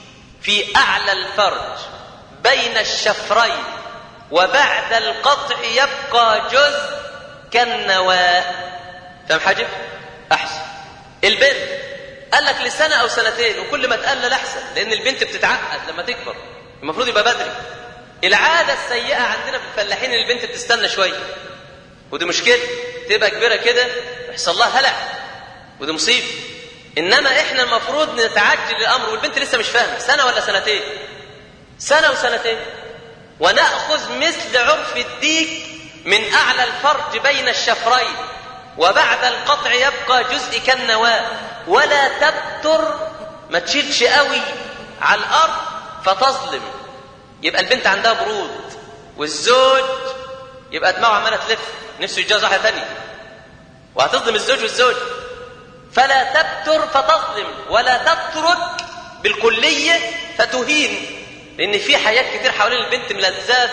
في أعلى الفرج بين الشفرين وبعد القطع يبقى جزء كالنواة فاهم حاجة؟ أحسن البنت قال لك لسنة أو سنتين وكل ما تقلل أحسن لأن البنت بتتعقد لما تكبر المفروض يبقى بدري العادة السيئة عندنا في الفلاحين ان البنت بتستنى شوية ودي مشكلة تبقى كبيرة كده ويحصل لها هلع ودي مصيبة إنما إحنا المفروض نتعجل الأمر والبنت لسه مش فاهمة سنة ولا سنتين سنة وسنتين ونأخذ مثل عرف الديك من أعلى الفرج بين الشفرين وبعد القطع يبقى جزء كالنواة ولا تبتر ما تشيلش قوي على الأرض فتظلم يبقى البنت عندها برود والزوج يبقى دماغه عماله تلف نفسه يتجوز واحده ثانيه وهتظلم الزوج والزوج فلا تبتر فتظلم ولا تترك بالكليه فتهين لان في حاجات كتير حوالين البنت ملذات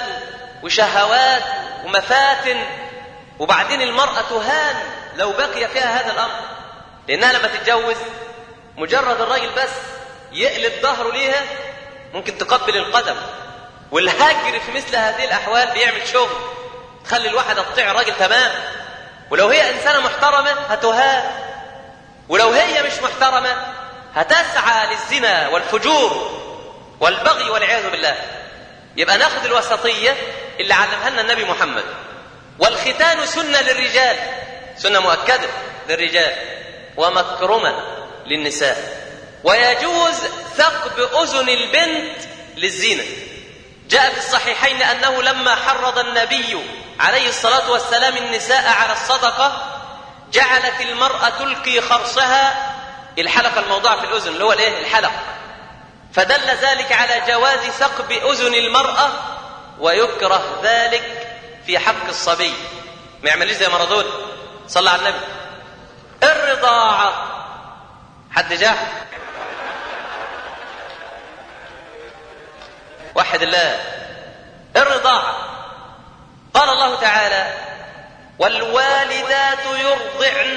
وشهوات ومفاتن وبعدين المراه تهان لو بقي فيها هذا الامر لانها لما تتجوز مجرد الراجل بس يقلب ظهره ليها ممكن تقبل القدم والهجر في مثل هذه الاحوال بيعمل شغل تخلي الواحد تطيع راجل تمام ولو هي انسانه محترمه هتهان ولو هي مش محترمه هتسعى للزنا والفجور والبغي والعياذ بالله يبقى ناخذ الوسطيه اللي علمها لنا النبي محمد والختان سنه للرجال سنه مؤكده للرجال ومكرمه للنساء ويجوز ثقب اذن البنت للزينه جاء في الصحيحين انه لما حرض النبي عليه الصلاه والسلام النساء على الصدقه جعلت المراه تلقي خرصها الحلقة الموضوعة في الأذن اللي هو الإيه؟ الحلق فدل ذلك على جواز ثقب أذن المرأة ويكره ذلك في حق الصبي ما يعملش زي مارادونا صلى على النبي الرضاعة حد جاء وحد الله الرضاعة قال الله تعالى والوالدات يرضعن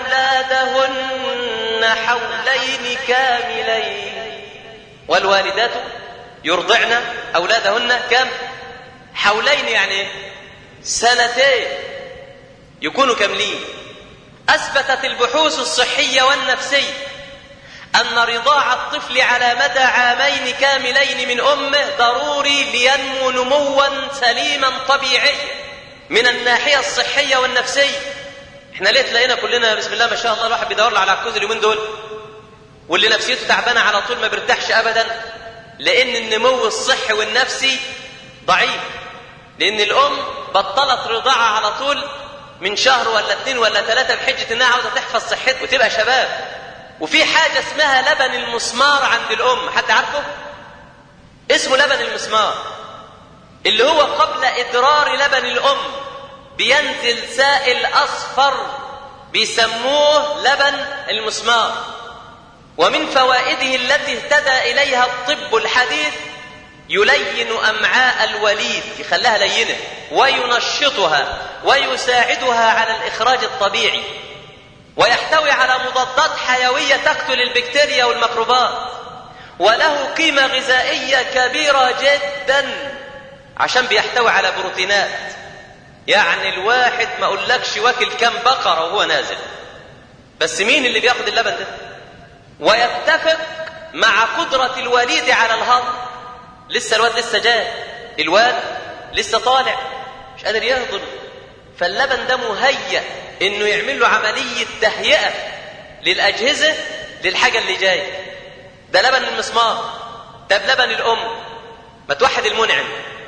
أولادهن حولين كاملين والوالدات يرضعن أولادهن كم حولين يعني سنتين يكونوا كاملين أثبتت البحوث الصحية والنفسية أن رضاع الطفل على مدى عامين كاملين من أمه ضروري لينمو نموا سليما طبيعيا من الناحية الصحية والنفسية احنا ليه تلاقينا كلنا بسم الله ما شاء الله الواحد بيدور على عكوز اليومين دول واللي نفسيته تعبانة على طول ما بيرتاحش أبدا لأن النمو الصحي والنفسي ضعيف لأن الأم بطلت رضاعة على طول من شهر ولا اتنين ولا ثلاثة بحجة إنها عاوزة تحفظ صحتها وتبقى شباب وفي حاجة اسمها لبن المسمار عند الأم حد عارفه؟ اسمه لبن المسمار اللي هو قبل إدرار لبن الأم بينزل سائل أصفر بيسموه لبن المسمار ومن فوائده التي اهتدى إليها الطب الحديث يلين أمعاء الوليد يخليها لينة وينشطها ويساعدها على الإخراج الطبيعي ويحتوي على مضادات حيوية تقتل البكتيريا والميكروبات وله قيمة غذائية كبيرة جدا عشان بيحتوي على بروتينات يعني الواحد ما اقولكش واكل كام بقرة وهو نازل بس مين اللي بياخد اللبن ده ويتفق مع قدرة الوليد على الهضم لسه الواد لسه جاي الواد لسه طالع مش قادر يهضم فاللبن ده مهيأ انه يعمل له عملية تهيئة للأجهزة للحاجة اللي جاية ده لبن المسمار ده بلبن الأم ما توحد المنعم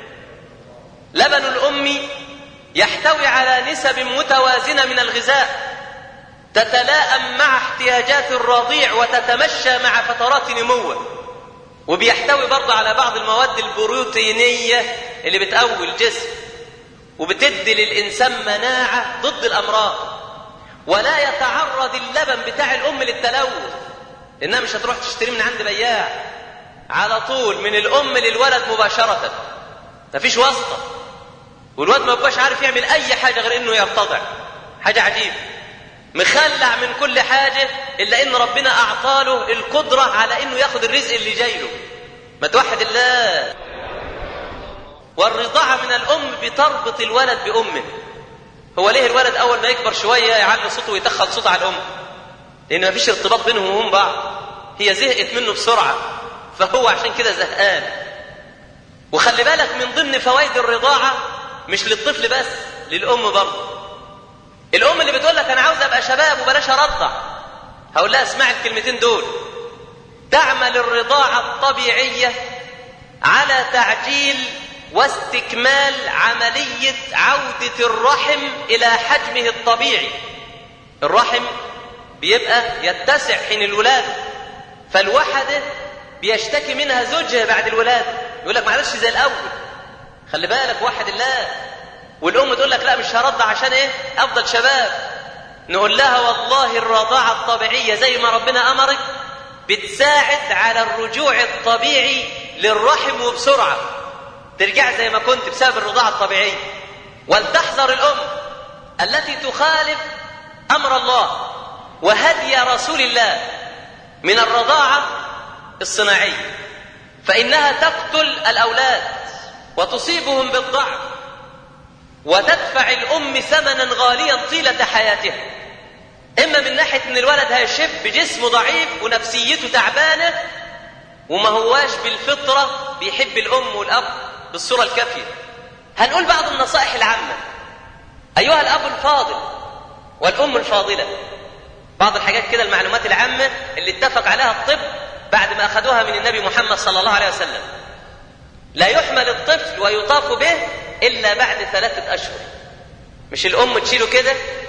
لبن الأم يحتوي على نسب متوازنة من الغذاء تتلائم مع احتياجات الرضيع وتتمشى مع فترات نموه وبيحتوي برضه على بعض المواد البروتينية اللي بتقوي الجسم وبتدي للإنسان مناعة ضد الأمراض ولا يتعرض اللبن بتاع الأم للتلوث لأنها مش هتروح تشتري من عند بياع على طول من الأم للولد مباشرة مفيش واسطة والواد ما يبقاش عارف يعمل أي حاجة غير إنه يرتضع حاجة عجيبة مخلع من كل حاجة إلا إن ربنا أعطاله القدرة على إنه ياخد الرزق اللي جاي له ما توحد الله والرضاعة من الأم بتربط الولد بأمه هو ليه الولد أول ما يكبر شوية يعلي صوته ويتخل صوته على الأم لأن ما فيش ارتباط بينهم وبين بعض هي زهقت منه بسرعة فهو عشان كده زهقان وخلي بالك من ضمن فوائد الرضاعة مش للطفل بس للأم برضه الأم اللي بتقول لك أنا عاوز أبقى شباب وبلاش أرضع هقول لها اسمعي الكلمتين دول تعمل الرضاعة الطبيعية على تعجيل واستكمال عملية عودة الرحم إلى حجمه الطبيعي الرحم بيبقى يتسع حين الولادة فالوحدة بيشتكي منها زوجها بعد الولادة يقول لك معلش زي الأول خلي بالك وحد الله والأم تقول لك لا مش هرضع عشان إيه أفضل شباب نقول لها والله الرضاعة الطبيعية زي ما ربنا أمرك بتساعد على الرجوع الطبيعي للرحم وبسرعة ترجع زي ما كنت بسبب الرضاعة الطبيعية ولتحذر الأم التي تخالف أمر الله وهدي رسول الله من الرضاعة الصناعية فإنها تقتل الأولاد وتصيبهم بالضعف وتدفع الأم ثمنا غاليا طيلة حياتها إما من ناحية إن الولد هيشب بجسمه ضعيف ونفسيته تعبانة وما هواش بالفطرة بيحب الأم والأب بالصورة الكافية هنقول بعض النصائح العامة أيها الأب الفاضل والأم الفاضلة بعض الحاجات كده المعلومات العامة اللي اتفق عليها الطب بعد ما أخذوها من النبي محمد صلى الله عليه وسلم لا يحمل الطفل ويطاف به إلا بعد ثلاثة أشهر مش الأم تشيله كده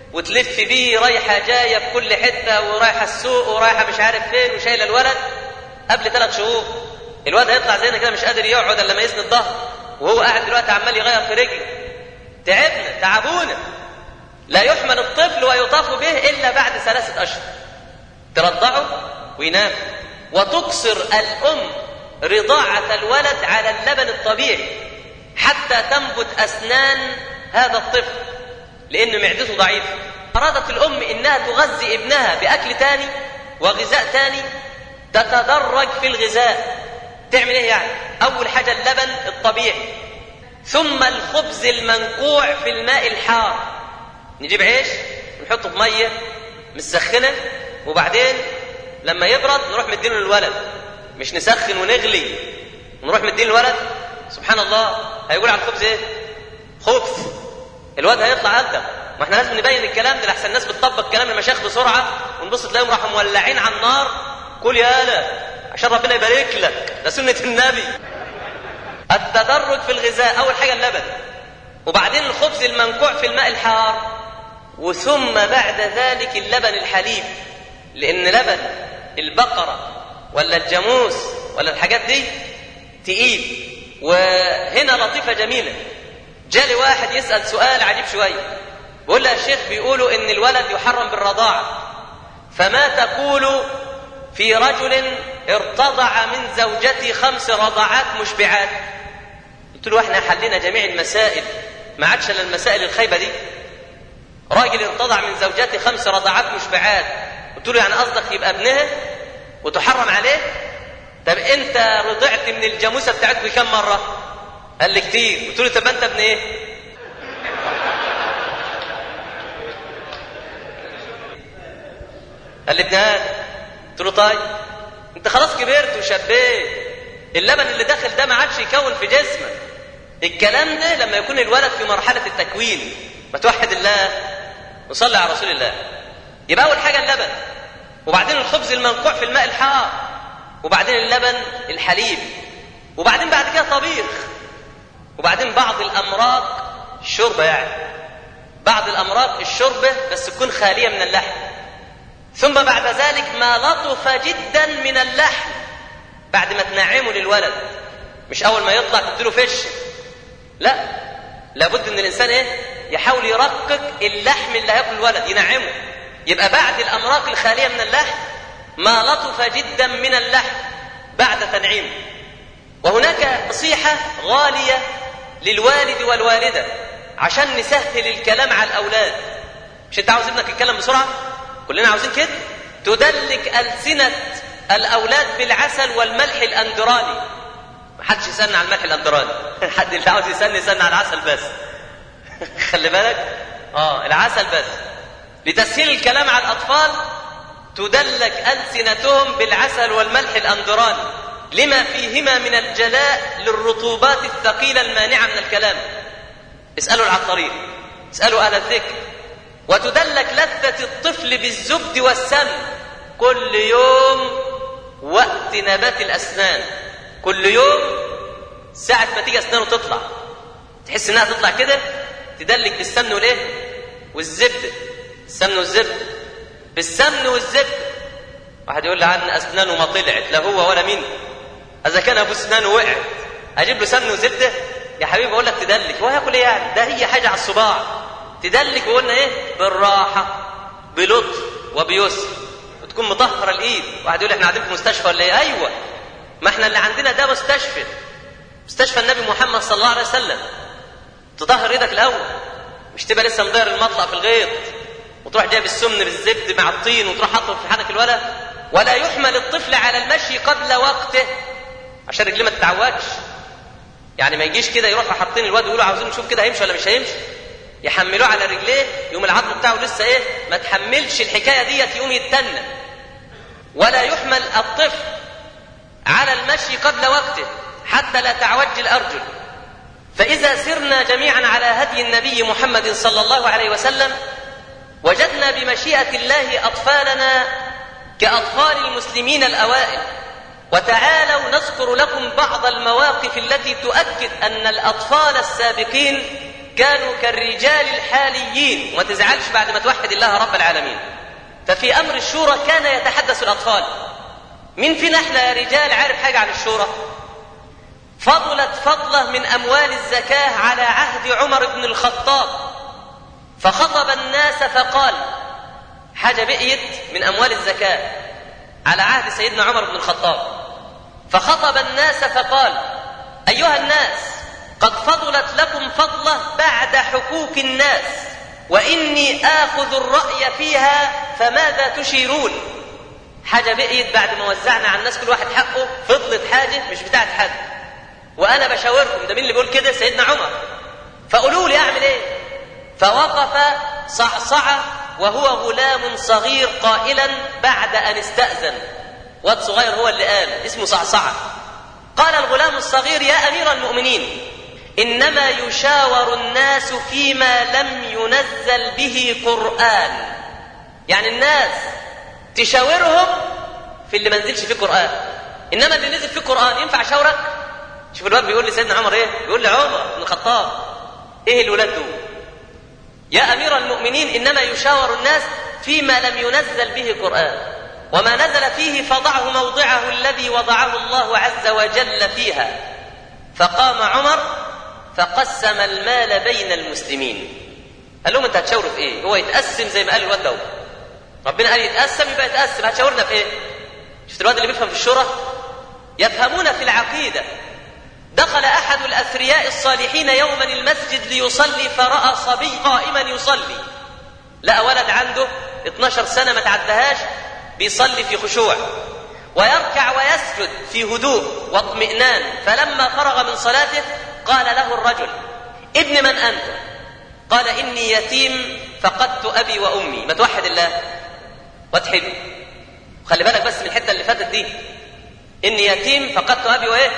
وتلف بيه رايحة جاية في كل حتة ورايحة السوق ورايحة مش عارف فين وشايلة الولد قبل ثلاث شهور الواد هيطلع زينا كده مش قادر يقعد الا لما يسند ظهره وهو قاعد دلوقتي عمال يغير في رجله تعبنا تعبونا لا يحمل الطفل ويطاف به الا بعد ثلاثة اشهر ترضعه وينام وتقصر الام رضاعة الولد على اللبن الطبيعي حتى تنبت اسنان هذا الطفل لان معدته ضعيفه ارادت الام انها تغذي ابنها باكل تاني وغذاء تاني تتدرج في الغذاء تعمل ايه يعني اول حاجه اللبن الطبيعي ثم الخبز المنقوع في الماء الحار نجيب عيش نحطه في ميه مسخنه وبعدين لما يبرد نروح مدينه للولد مش نسخن ونغلي ونروح مدينه للولد سبحان الله هيقول على الخبز ايه خبز الواد هيطلع ألدغ ما احنا لازم نبين الكلام ده لحسن الناس بتطبق كلام المشايخ بسرعه ونبص تلاقيهم راحوا مولعين على النار كل يالا عشان ربنا يبارك لك ده سنه النبي التدرج في الغذاء اول حاجه اللبن وبعدين الخبز المنقوع في الماء الحار وثم بعد ذلك اللبن الحليب لان لبن البقره ولا الجاموس ولا الحاجات دي تقيل وهنا لطيفه جميله جالي واحد يسال سؤال عجيب شويه بيقول له يا شيخ بيقولوا ان الولد يحرم بالرضاعه فما تقول في رجل ارتضع من زوجتي خمس رضعات مشبعات قلت له احنا حلينا جميع المسائل ما عادش الا المسائل الخايبه دي راجل ارتضع من زوجتي خمس رضعات مشبعات قلت له يعني قصدك يبقى ابنها وتحرم عليه طب انت رضعت من الجاموسه بتاعتك كم مره قال لي كتير قلت له طب انت ابن ايه قال لي ابن ادم قلت له طيب انت خلاص كبرت وشبيت اللبن اللي داخل ده ما عادش يكون في جسمك الكلام ده لما يكون الولد في مرحله التكوين ما توحد الله وصلي على رسول الله يبقى اول حاجه اللبن وبعدين الخبز المنقوع في الماء الحار وبعدين اللبن الحليب وبعدين بعد كده طبيخ وبعدين بعض الامراض الشوربه يعني بعض الامراض الشوربه بس تكون خاليه من اللحم ثم بعد ذلك ما لطف جدا من اللحم بعد ما تنعمه للولد مش اول ما يطلع تديله فش لا لابد ان الانسان ايه يحاول يرقق اللحم اللي هياكل الولد ينعمه يبقى بعد الامراض الخاليه من اللحم ما لطف جدا من اللحم بعد تنعيمه وهناك نصيحه غاليه للوالد والوالده عشان نسهل الكلام على الاولاد مش انت عاوز ابنك يتكلم بسرعه كلنا عاوزين كده تدلك ألسنة الأولاد بالعسل والملح الأندراني ما حدش يسن على الملح الأندراني حد اللي عاوز يسن يسن على العسل بس خلي بالك اه العسل بس لتسهيل الكلام على الأطفال تدلك ألسنتهم بالعسل والملح الأندراني لما فيهما من الجلاء للرطوبات الثقيلة المانعة من الكلام اسألوا العطارين اسألوا أهل الذكر وتدلك لذة الطفل بالزبد والسمن كل يوم وقت نبات الأسنان كل يوم ساعة ما تيجي أسنانه تطلع تحس إنها تطلع كده تدلك بالسمن والإيه؟ والزبد السمن والزبد بالسمن والزبد واحد يقول لي عن أسنانه ما طلعت لا هو ولا مين إذا كان أبو أسنانه وقعت أجيب له سمن وزبدة يا حبيبي بقول لك تدلك هو هياكل إيه يعني ده هي حاجة على الصباع تدلك وقلنا ايه بالراحه بلطف وبيسر وتكون مطهره الايد واحد يقول احنا قاعدين في مستشفى ولا ايه ايوه ما احنا اللي عندنا ده مستشفى مستشفى النبي محمد صلى الله عليه وسلم تطهر ايدك الاول مش تبقى لسه مدير المطلع في الغيط وتروح جايب السمن بالزبد مع الطين وتروح حاطه في حنك الولد ولا يحمل الطفل على المشي قبل وقته عشان رجليه ما تتعودش يعني ما يجيش كده يروحوا حاطين الواد ويقولوا عاوزين نشوف كده هيمشي ولا مش هيمشي يحملوه على رجليه يوم العظم بتاعه لسه ايه ما تحملش الحكايه ديت يقوم يتنى ولا يحمل الطفل على المشي قبل وقته حتى لا تعوج الارجل فاذا سرنا جميعا على هدي النبي محمد صلى الله عليه وسلم وجدنا بمشيئه الله اطفالنا كاطفال المسلمين الاوائل وتعالوا نذكر لكم بعض المواقف التي تؤكد ان الاطفال السابقين كانوا كالرجال الحاليين وما تزعلش بعد ما توحد الله رب العالمين ففي أمر الشورى كان يتحدث الأطفال مين فينا احنا يا رجال عارف حاجة عن الشورى فضلت فضلة من أموال الزكاة على عهد عمر بن الخطاب فخطب الناس فقال حاجة بقيت من أموال الزكاة على عهد سيدنا عمر بن الخطاب فخطب الناس فقال أيها الناس قد فضلت لكم فضلة بعد حقوق الناس وإني آخذ الرأي فيها فماذا تشيرون حاجة بقيت بعد ما وزعنا على الناس كل واحد حقه فضلت حاجة مش بتاعت حد وأنا بشاوركم ده مين اللي بيقول كده سيدنا عمر فقولوا لي أعمل إيه فوقف صعصعة وهو غلام صغير قائلا بعد أن استأذن واد صغير هو اللي قال اسمه صعصعة قال الغلام الصغير يا أمير المؤمنين إنما يشاور الناس فيما لم ينزل به قرآن يعني الناس تشاورهم في اللي ما نزلش فيه قرآن إنما اللي نزل فيه قرآن ينفع شاورك شوف الواد بيقول لسيدنا عمر ايه بيقول لعمر بن الخطاب ايه الولاد دول يا امير المؤمنين انما يشاور الناس فيما لم ينزل به قران وما نزل فيه فضعه موضعه الذي وضعه الله عز وجل فيها فقام عمر فقسم المال بين المسلمين قال لهم انت هتشاوروا في ايه هو يتقسم زي ما قال الواد ده ربنا قال يتقسم يبقى يتقسم هتشاورنا في ايه شفت الواد اللي بيفهم في الشورى يفهمون في العقيده دخل احد الاثرياء الصالحين يوما المسجد ليصلي فراى صبي قائما يصلي لقى ولد عنده 12 سنه ما تعدهاش بيصلي في خشوع ويركع ويسجد في هدوء واطمئنان فلما فرغ من صلاته قال له الرجل ابن من انت قال اني يتيم فقدت ابي وامي ما توحد الله واتحده خلي بالك بس من الحته اللي فاتت دي اني يتيم فقدت ابي وايه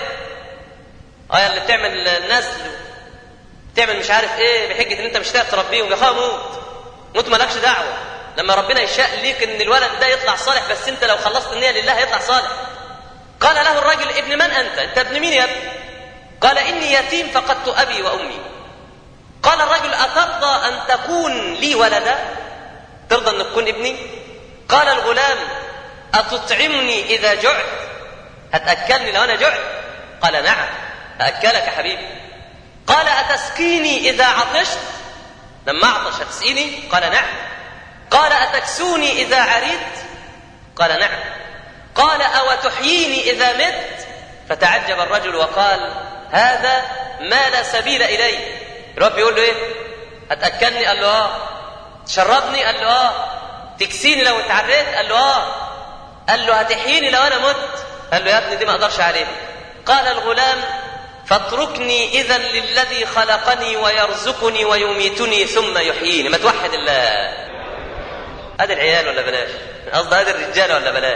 اه اللي بتعمل الناس تعمل مش عارف ايه بحجه ان انت مش هتقدر تربيهم يا اخويا موت موت مالكش دعوه لما ربنا يشاء ليك ان الولد ده يطلع صالح بس انت لو خلصت النيه لله هيطلع صالح قال له الرجل ابن من انت انت ابن مين يا ابني قال اني يتيم فقدت ابي وامي قال الرجل اترضى ان تكون لي ولدا ترضى ان تكون ابني قال الغلام اتطعمني اذا جعت هتاكلني لو انا جعت قال نعم أأكلك حبيبي قال أتسقيني إذا عطشت لما أعطش هتسقيني قال نعم قال أتكسوني إذا عريت قال نعم قال أو تحييني إذا مت فتعجب الرجل وقال هذا ما لا سبيل إليه الرب يقول له إيه هتأكلني قال له آه تشربني قال له آه تكسيني لو اتعريت قال له آه قال له هتحييني لو أنا مت قال له يا ابني دي ما أقدرش عليها قال الغلام فاتركني اذا للذي خلقني ويرزقني ويميتني ثم يحييني ما توحد الله ادي العيال ولا بلاش قصدي ادي الرجال ولا بلاش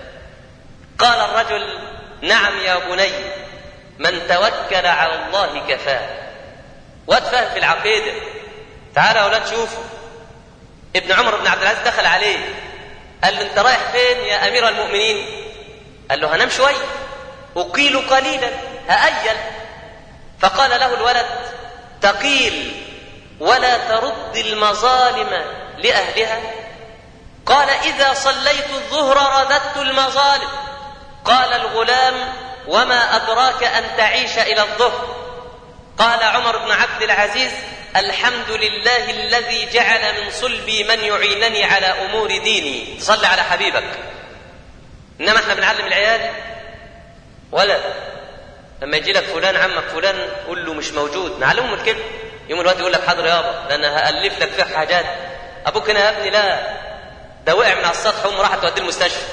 قال الرجل نعم يا بني من توكل على الله كفاه واتفهم في العقيده تعالوا يا اولاد شوفوا ابن عمر بن عبد العزيز دخل عليه قال له انت رايح فين يا امير المؤمنين قال له هنام شويه اقيل قليلا هأيل فقال له الولد تقيل ولا ترد المظالم لأهلها قال إذا صليت الظهر رددت المظالم قال الغلام وما أدراك أن تعيش إلى الظهر قال عمر بن عبد العزيز الحمد لله الذي جعل من صلبي من يعينني على أمور ديني صل على حبيبك إنما احنا بنعلم العيال ولا لما يجي لك فلان عمك فلان قول له مش موجود نعلمهم الكلمه يوم الوقت يقول لك حاضر يابا ده انا هالف لك فيه حاجات ابوك هنا يا ابني لا ده وقع من على السطح وامه راحت توديه المستشفى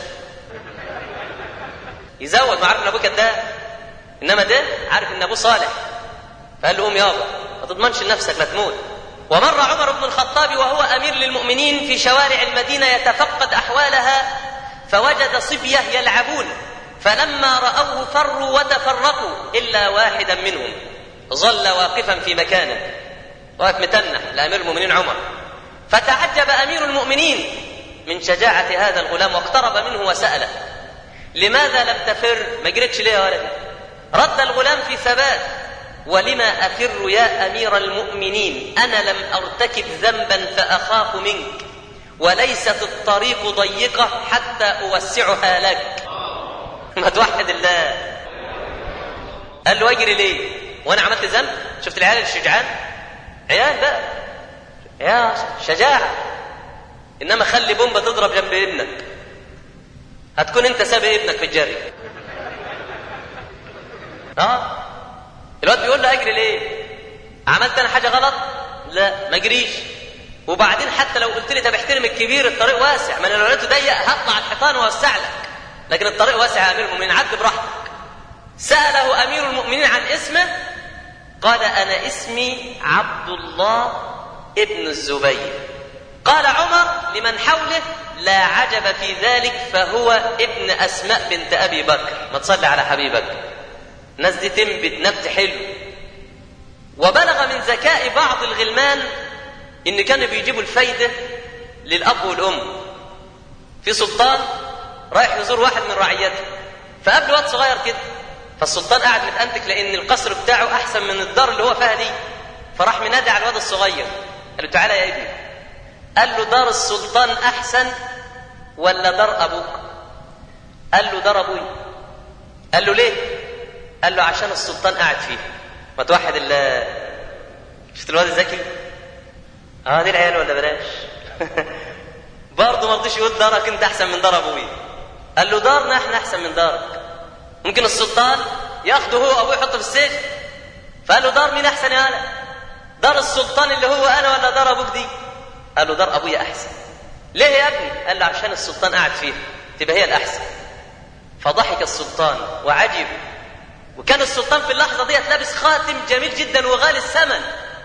يزود ما عارف ان ابوه كذاب انما ده عارف ان ابوه صالح فقال له قوم يابا ما تضمنش لنفسك لا تموت ومر عمر بن الخطاب وهو امير للمؤمنين في شوارع المدينه يتفقد احوالها فوجد صبيه يلعبون فلما رأوه فروا وتفرقوا إلا واحدا منهم ظل واقفا في مكانه واقف متنح لأمير المؤمنين عمر فتعجب أمير المؤمنين من شجاعة هذا الغلام واقترب منه وسأله لماذا لم تفر ما جريتش ليه يا ولد رد الغلام في ثبات ولما أفر يا أمير المؤمنين أنا لم أرتكب ذنبا فأخاف منك وليست الطريق ضيقة حتى أوسعها لك ما توحد الله قال له أجري ليه وأنا عملت ذنب شفت العيال الشجعان عيال بقى يا شجاعة إنما خلي بومبة تضرب جنب ابنك هتكون أنت سابق ابنك في الجري اه الواد بيقول له اجري ليه عملت انا حاجه غلط لا ما اجريش وبعدين حتى لو قلت لي طب احترم الكبير الطريق واسع ما انا لو لقيته ضيق هطلع الحيطان واوسع لك لكن الطريق واسع يا امير المؤمنين عد براحتك ساله امير المؤمنين عن اسمه قال انا اسمي عبد الله ابن الزبير قال عمر لمن حوله لا عجب في ذلك فهو ابن اسماء بنت ابي بكر ما تصلي على حبيبك الناس دي تنبت نبت حلو وبلغ من ذكاء بعض الغلمان ان كانوا بيجيبوا الفايده للاب والام في سلطان رايح يزور واحد من رعيته فقابله واد صغير كده فالسلطان قاعد متأنتك لان القصر بتاعه احسن من الدار اللي هو فيها دي فراح منادي على الواد الصغير قال له تعالى يا ابني قال له دار السلطان احسن ولا دار ابوك قال له دار ابوي قال له ليه قال له عشان السلطان قاعد فيه ما توحد الله شفت الواد الذكي اه دي العيال ولا بلاش برضه ما رضيش يقول دارك انت احسن من دار ابوي قال له دارنا احنا احسن من دارك ممكن السلطان ياخده هو ابوه يحطه في السجن فقال له دار مين احسن يا انا دار السلطان اللي هو انا ولا دار ابوك دي قال له دار ابويا احسن ليه يا ابني قال له عشان السلطان قاعد فيها تبقى هي الاحسن فضحك السلطان وعجب وكان السلطان في اللحظه ديت لابس خاتم جميل جدا وغالي الثمن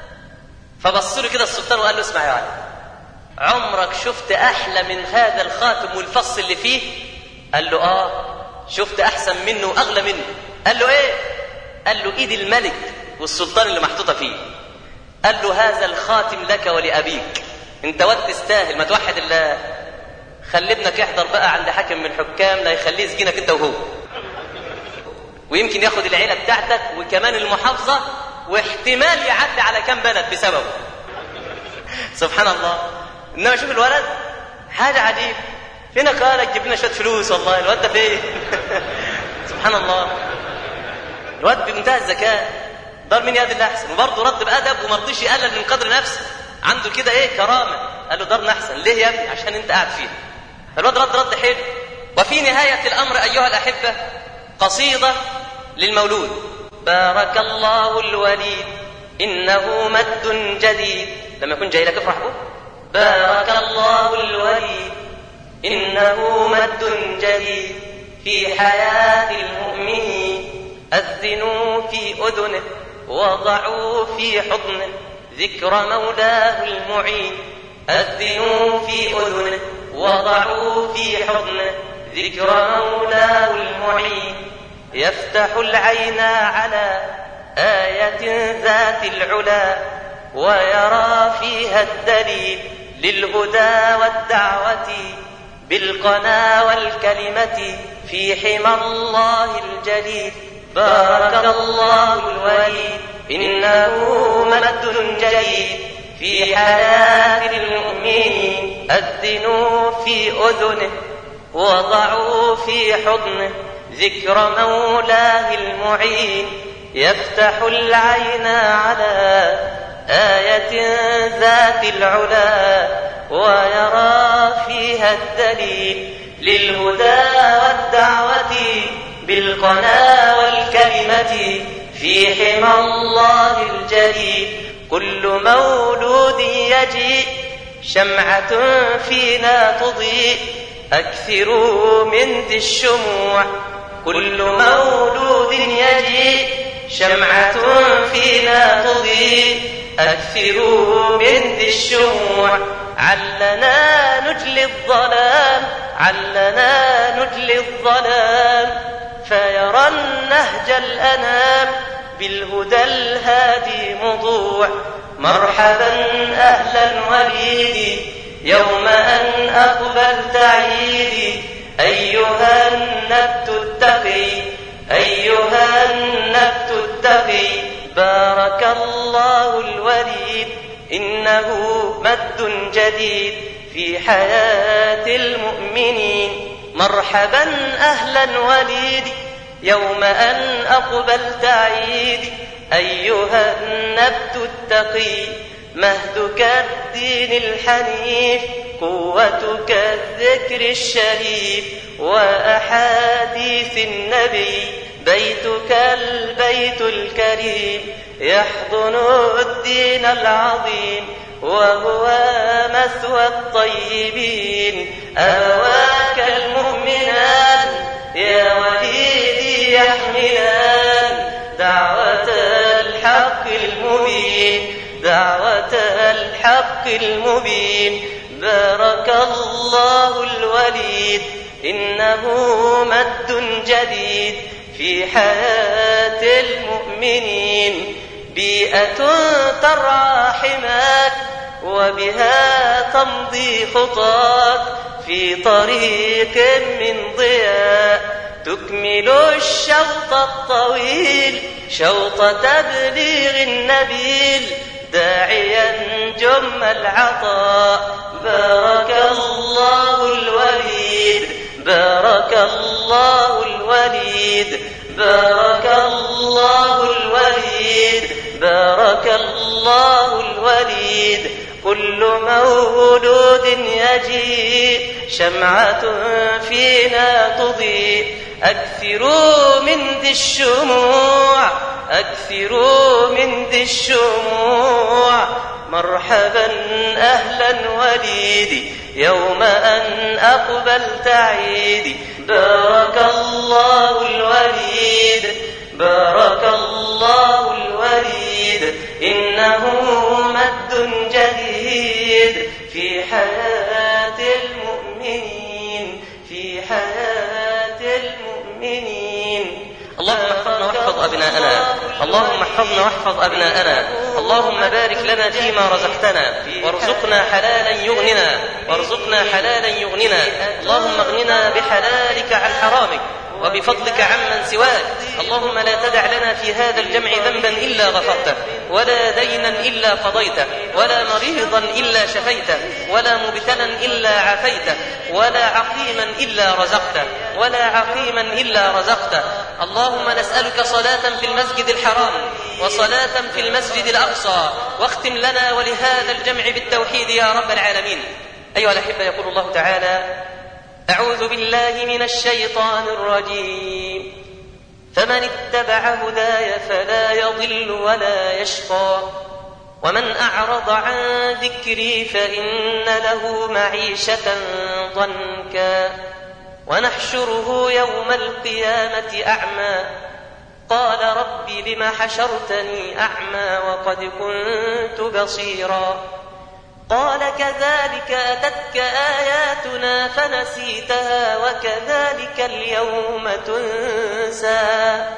فبص له كده السلطان وقال له اسمع يا ولد عمرك شفت احلى من هذا الخاتم والفص اللي فيه قال له اه شفت احسن منه واغلى منه قال له ايه قال له ايد الملك والسلطان اللي محطوطه فيه قال له هذا الخاتم لك ولابيك انت واد تستاهل ما توحد الله خلي ابنك يحضر بقى عند حاكم من الحكام لا يخليه يسجنك انت وهو ويمكن ياخد العيله بتاعتك وكمان المحافظه واحتمال يعدي على كام بلد بسببه سبحان الله انما شوف الولد حاجه عجيبه فينا قالك جيب لنا شويه فلوس والله الواد ده فين سبحان الله الواد بمنتهى الذكاء دار مين يد الله احسن وبرضه رد بادب وما رضيش يقلل من قدر نفسه عنده كده ايه كرامه قال له دارنا احسن ليه يا ابني عشان انت قاعد فيها الواد رد رد حلو وفي نهايه الامر ايها الاحبه قصيده للمولود بارك الله الوليد انه مد جديد لما يكون جاي لك افرح به بارك الله الوليد انه مد جديد في حياه المؤمنين اذنوا في اذنه وضعوا في حضنه ذكر مولاه المعين اذنوا في اذنه وضعوا في حضنه ذكر مولاه المعين يفتح العين على آية ذات العلا ويرى فيها الدليل للهدى والدعوة بالقنا والكلمة في حمى الله الجليل بارك الله الوليد إنه مد جديد في حياة المؤمنين أذنوا في أذنه وضعوا في حضنه ذكر مولاه المعين يفتح العين على آية ذات العلا ويرى فيها الدليل للهدى والدعوة بالقنا والكلمة في حمى الله الجليل كل مولود يجيء شمعة فينا تضيء أكثروا من ذي الشموع كل مولود يجيء شمعة فينا تضيء أكثروا من ذي الشموع علنا نجلي الظلام علنا نجلي الظلام فيرى النهج الأنام بالهدى الهادي مضوع مرحبا أهلا وليدي يوم أن أقبلت عيدي أيها النبت التقي أيها النبت التقي بارك الله الوليد إنه مد جديد في حياة المؤمنين مرحبا أهلا وليدي يوم أن أقبلت عيدي أيها النبت التقي مهدك الدين الحنيف قوتك الذكر الشريف وأحاديث النبي بيتك البيت الكريم يحضن الدين العظيم وهو مثوى الطيبين أواك المؤمنان يا وليدي يحملان دعوة الحق المبين دعوة الحق المبين بارك الله الوليد إنه مد جديد في حياة المؤمنين بيئة ترعى حماك وبها تمضي خطاك في طريق من ضياء تكمل الشوط الطويل شوط تبليغ النبيل داعيا جم العطاء بارك الله الوليد بارك الله الوليد بارك الله الوليد بارك الله الوليد كل مولود يجيء شمعة فينا تضيء أكثروا من ذي الشموع أكثروا من ذي الشموع مرحبا أهلا وليدي يوم أن أقبلت عيدي بارك الله الوليد بارك الله الوليد إنه مد جديد في حياة المؤمنين في حياة المؤمنين اللهم احفظنا واحفظ أبناءنا اللهم احفظنا واحفظ أبناءنا اللهم بارك لنا فيما رزقتنا وارزقنا حلالا يغننا وارزقنا حلالا يغننا اللهم اغننا بحلالك عن حرامك وبفضلك عمن سواك اللهم لا تدع لنا في هذا الجمع ذنبا إلا غفرته ولا دينا إلا قضيته ولا مريضا إلا شفيته ولا مبتلا إلا عافيته ولا عقيما إلا رزقته ولا عقيما إلا رزقته اللهم نسألك صلاة في المسجد الحرام وصلاة في المسجد الأقصى واختم لنا ولهذا الجمع بالتوحيد يا رب العالمين أيها الأحبة يقول الله تعالى أعوذ بالله من الشيطان الرجيم فمن اتبع هداي فلا يضل ولا يشقى ومن أعرض عن ذكري فإن له معيشة ضنكا ونحشره يوم القيامة أعمى قال رب لم حشرتني أعمى وقد كنت بصيرا قال كذلك أتتك آياتنا فنسيتها وكذلك اليوم تنسى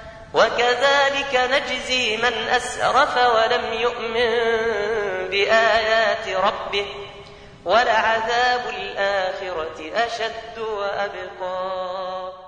وكذلك نجزي من أسرف ولم يؤمن بآيات ربه ولعذاب الآخرة أشد وأبقى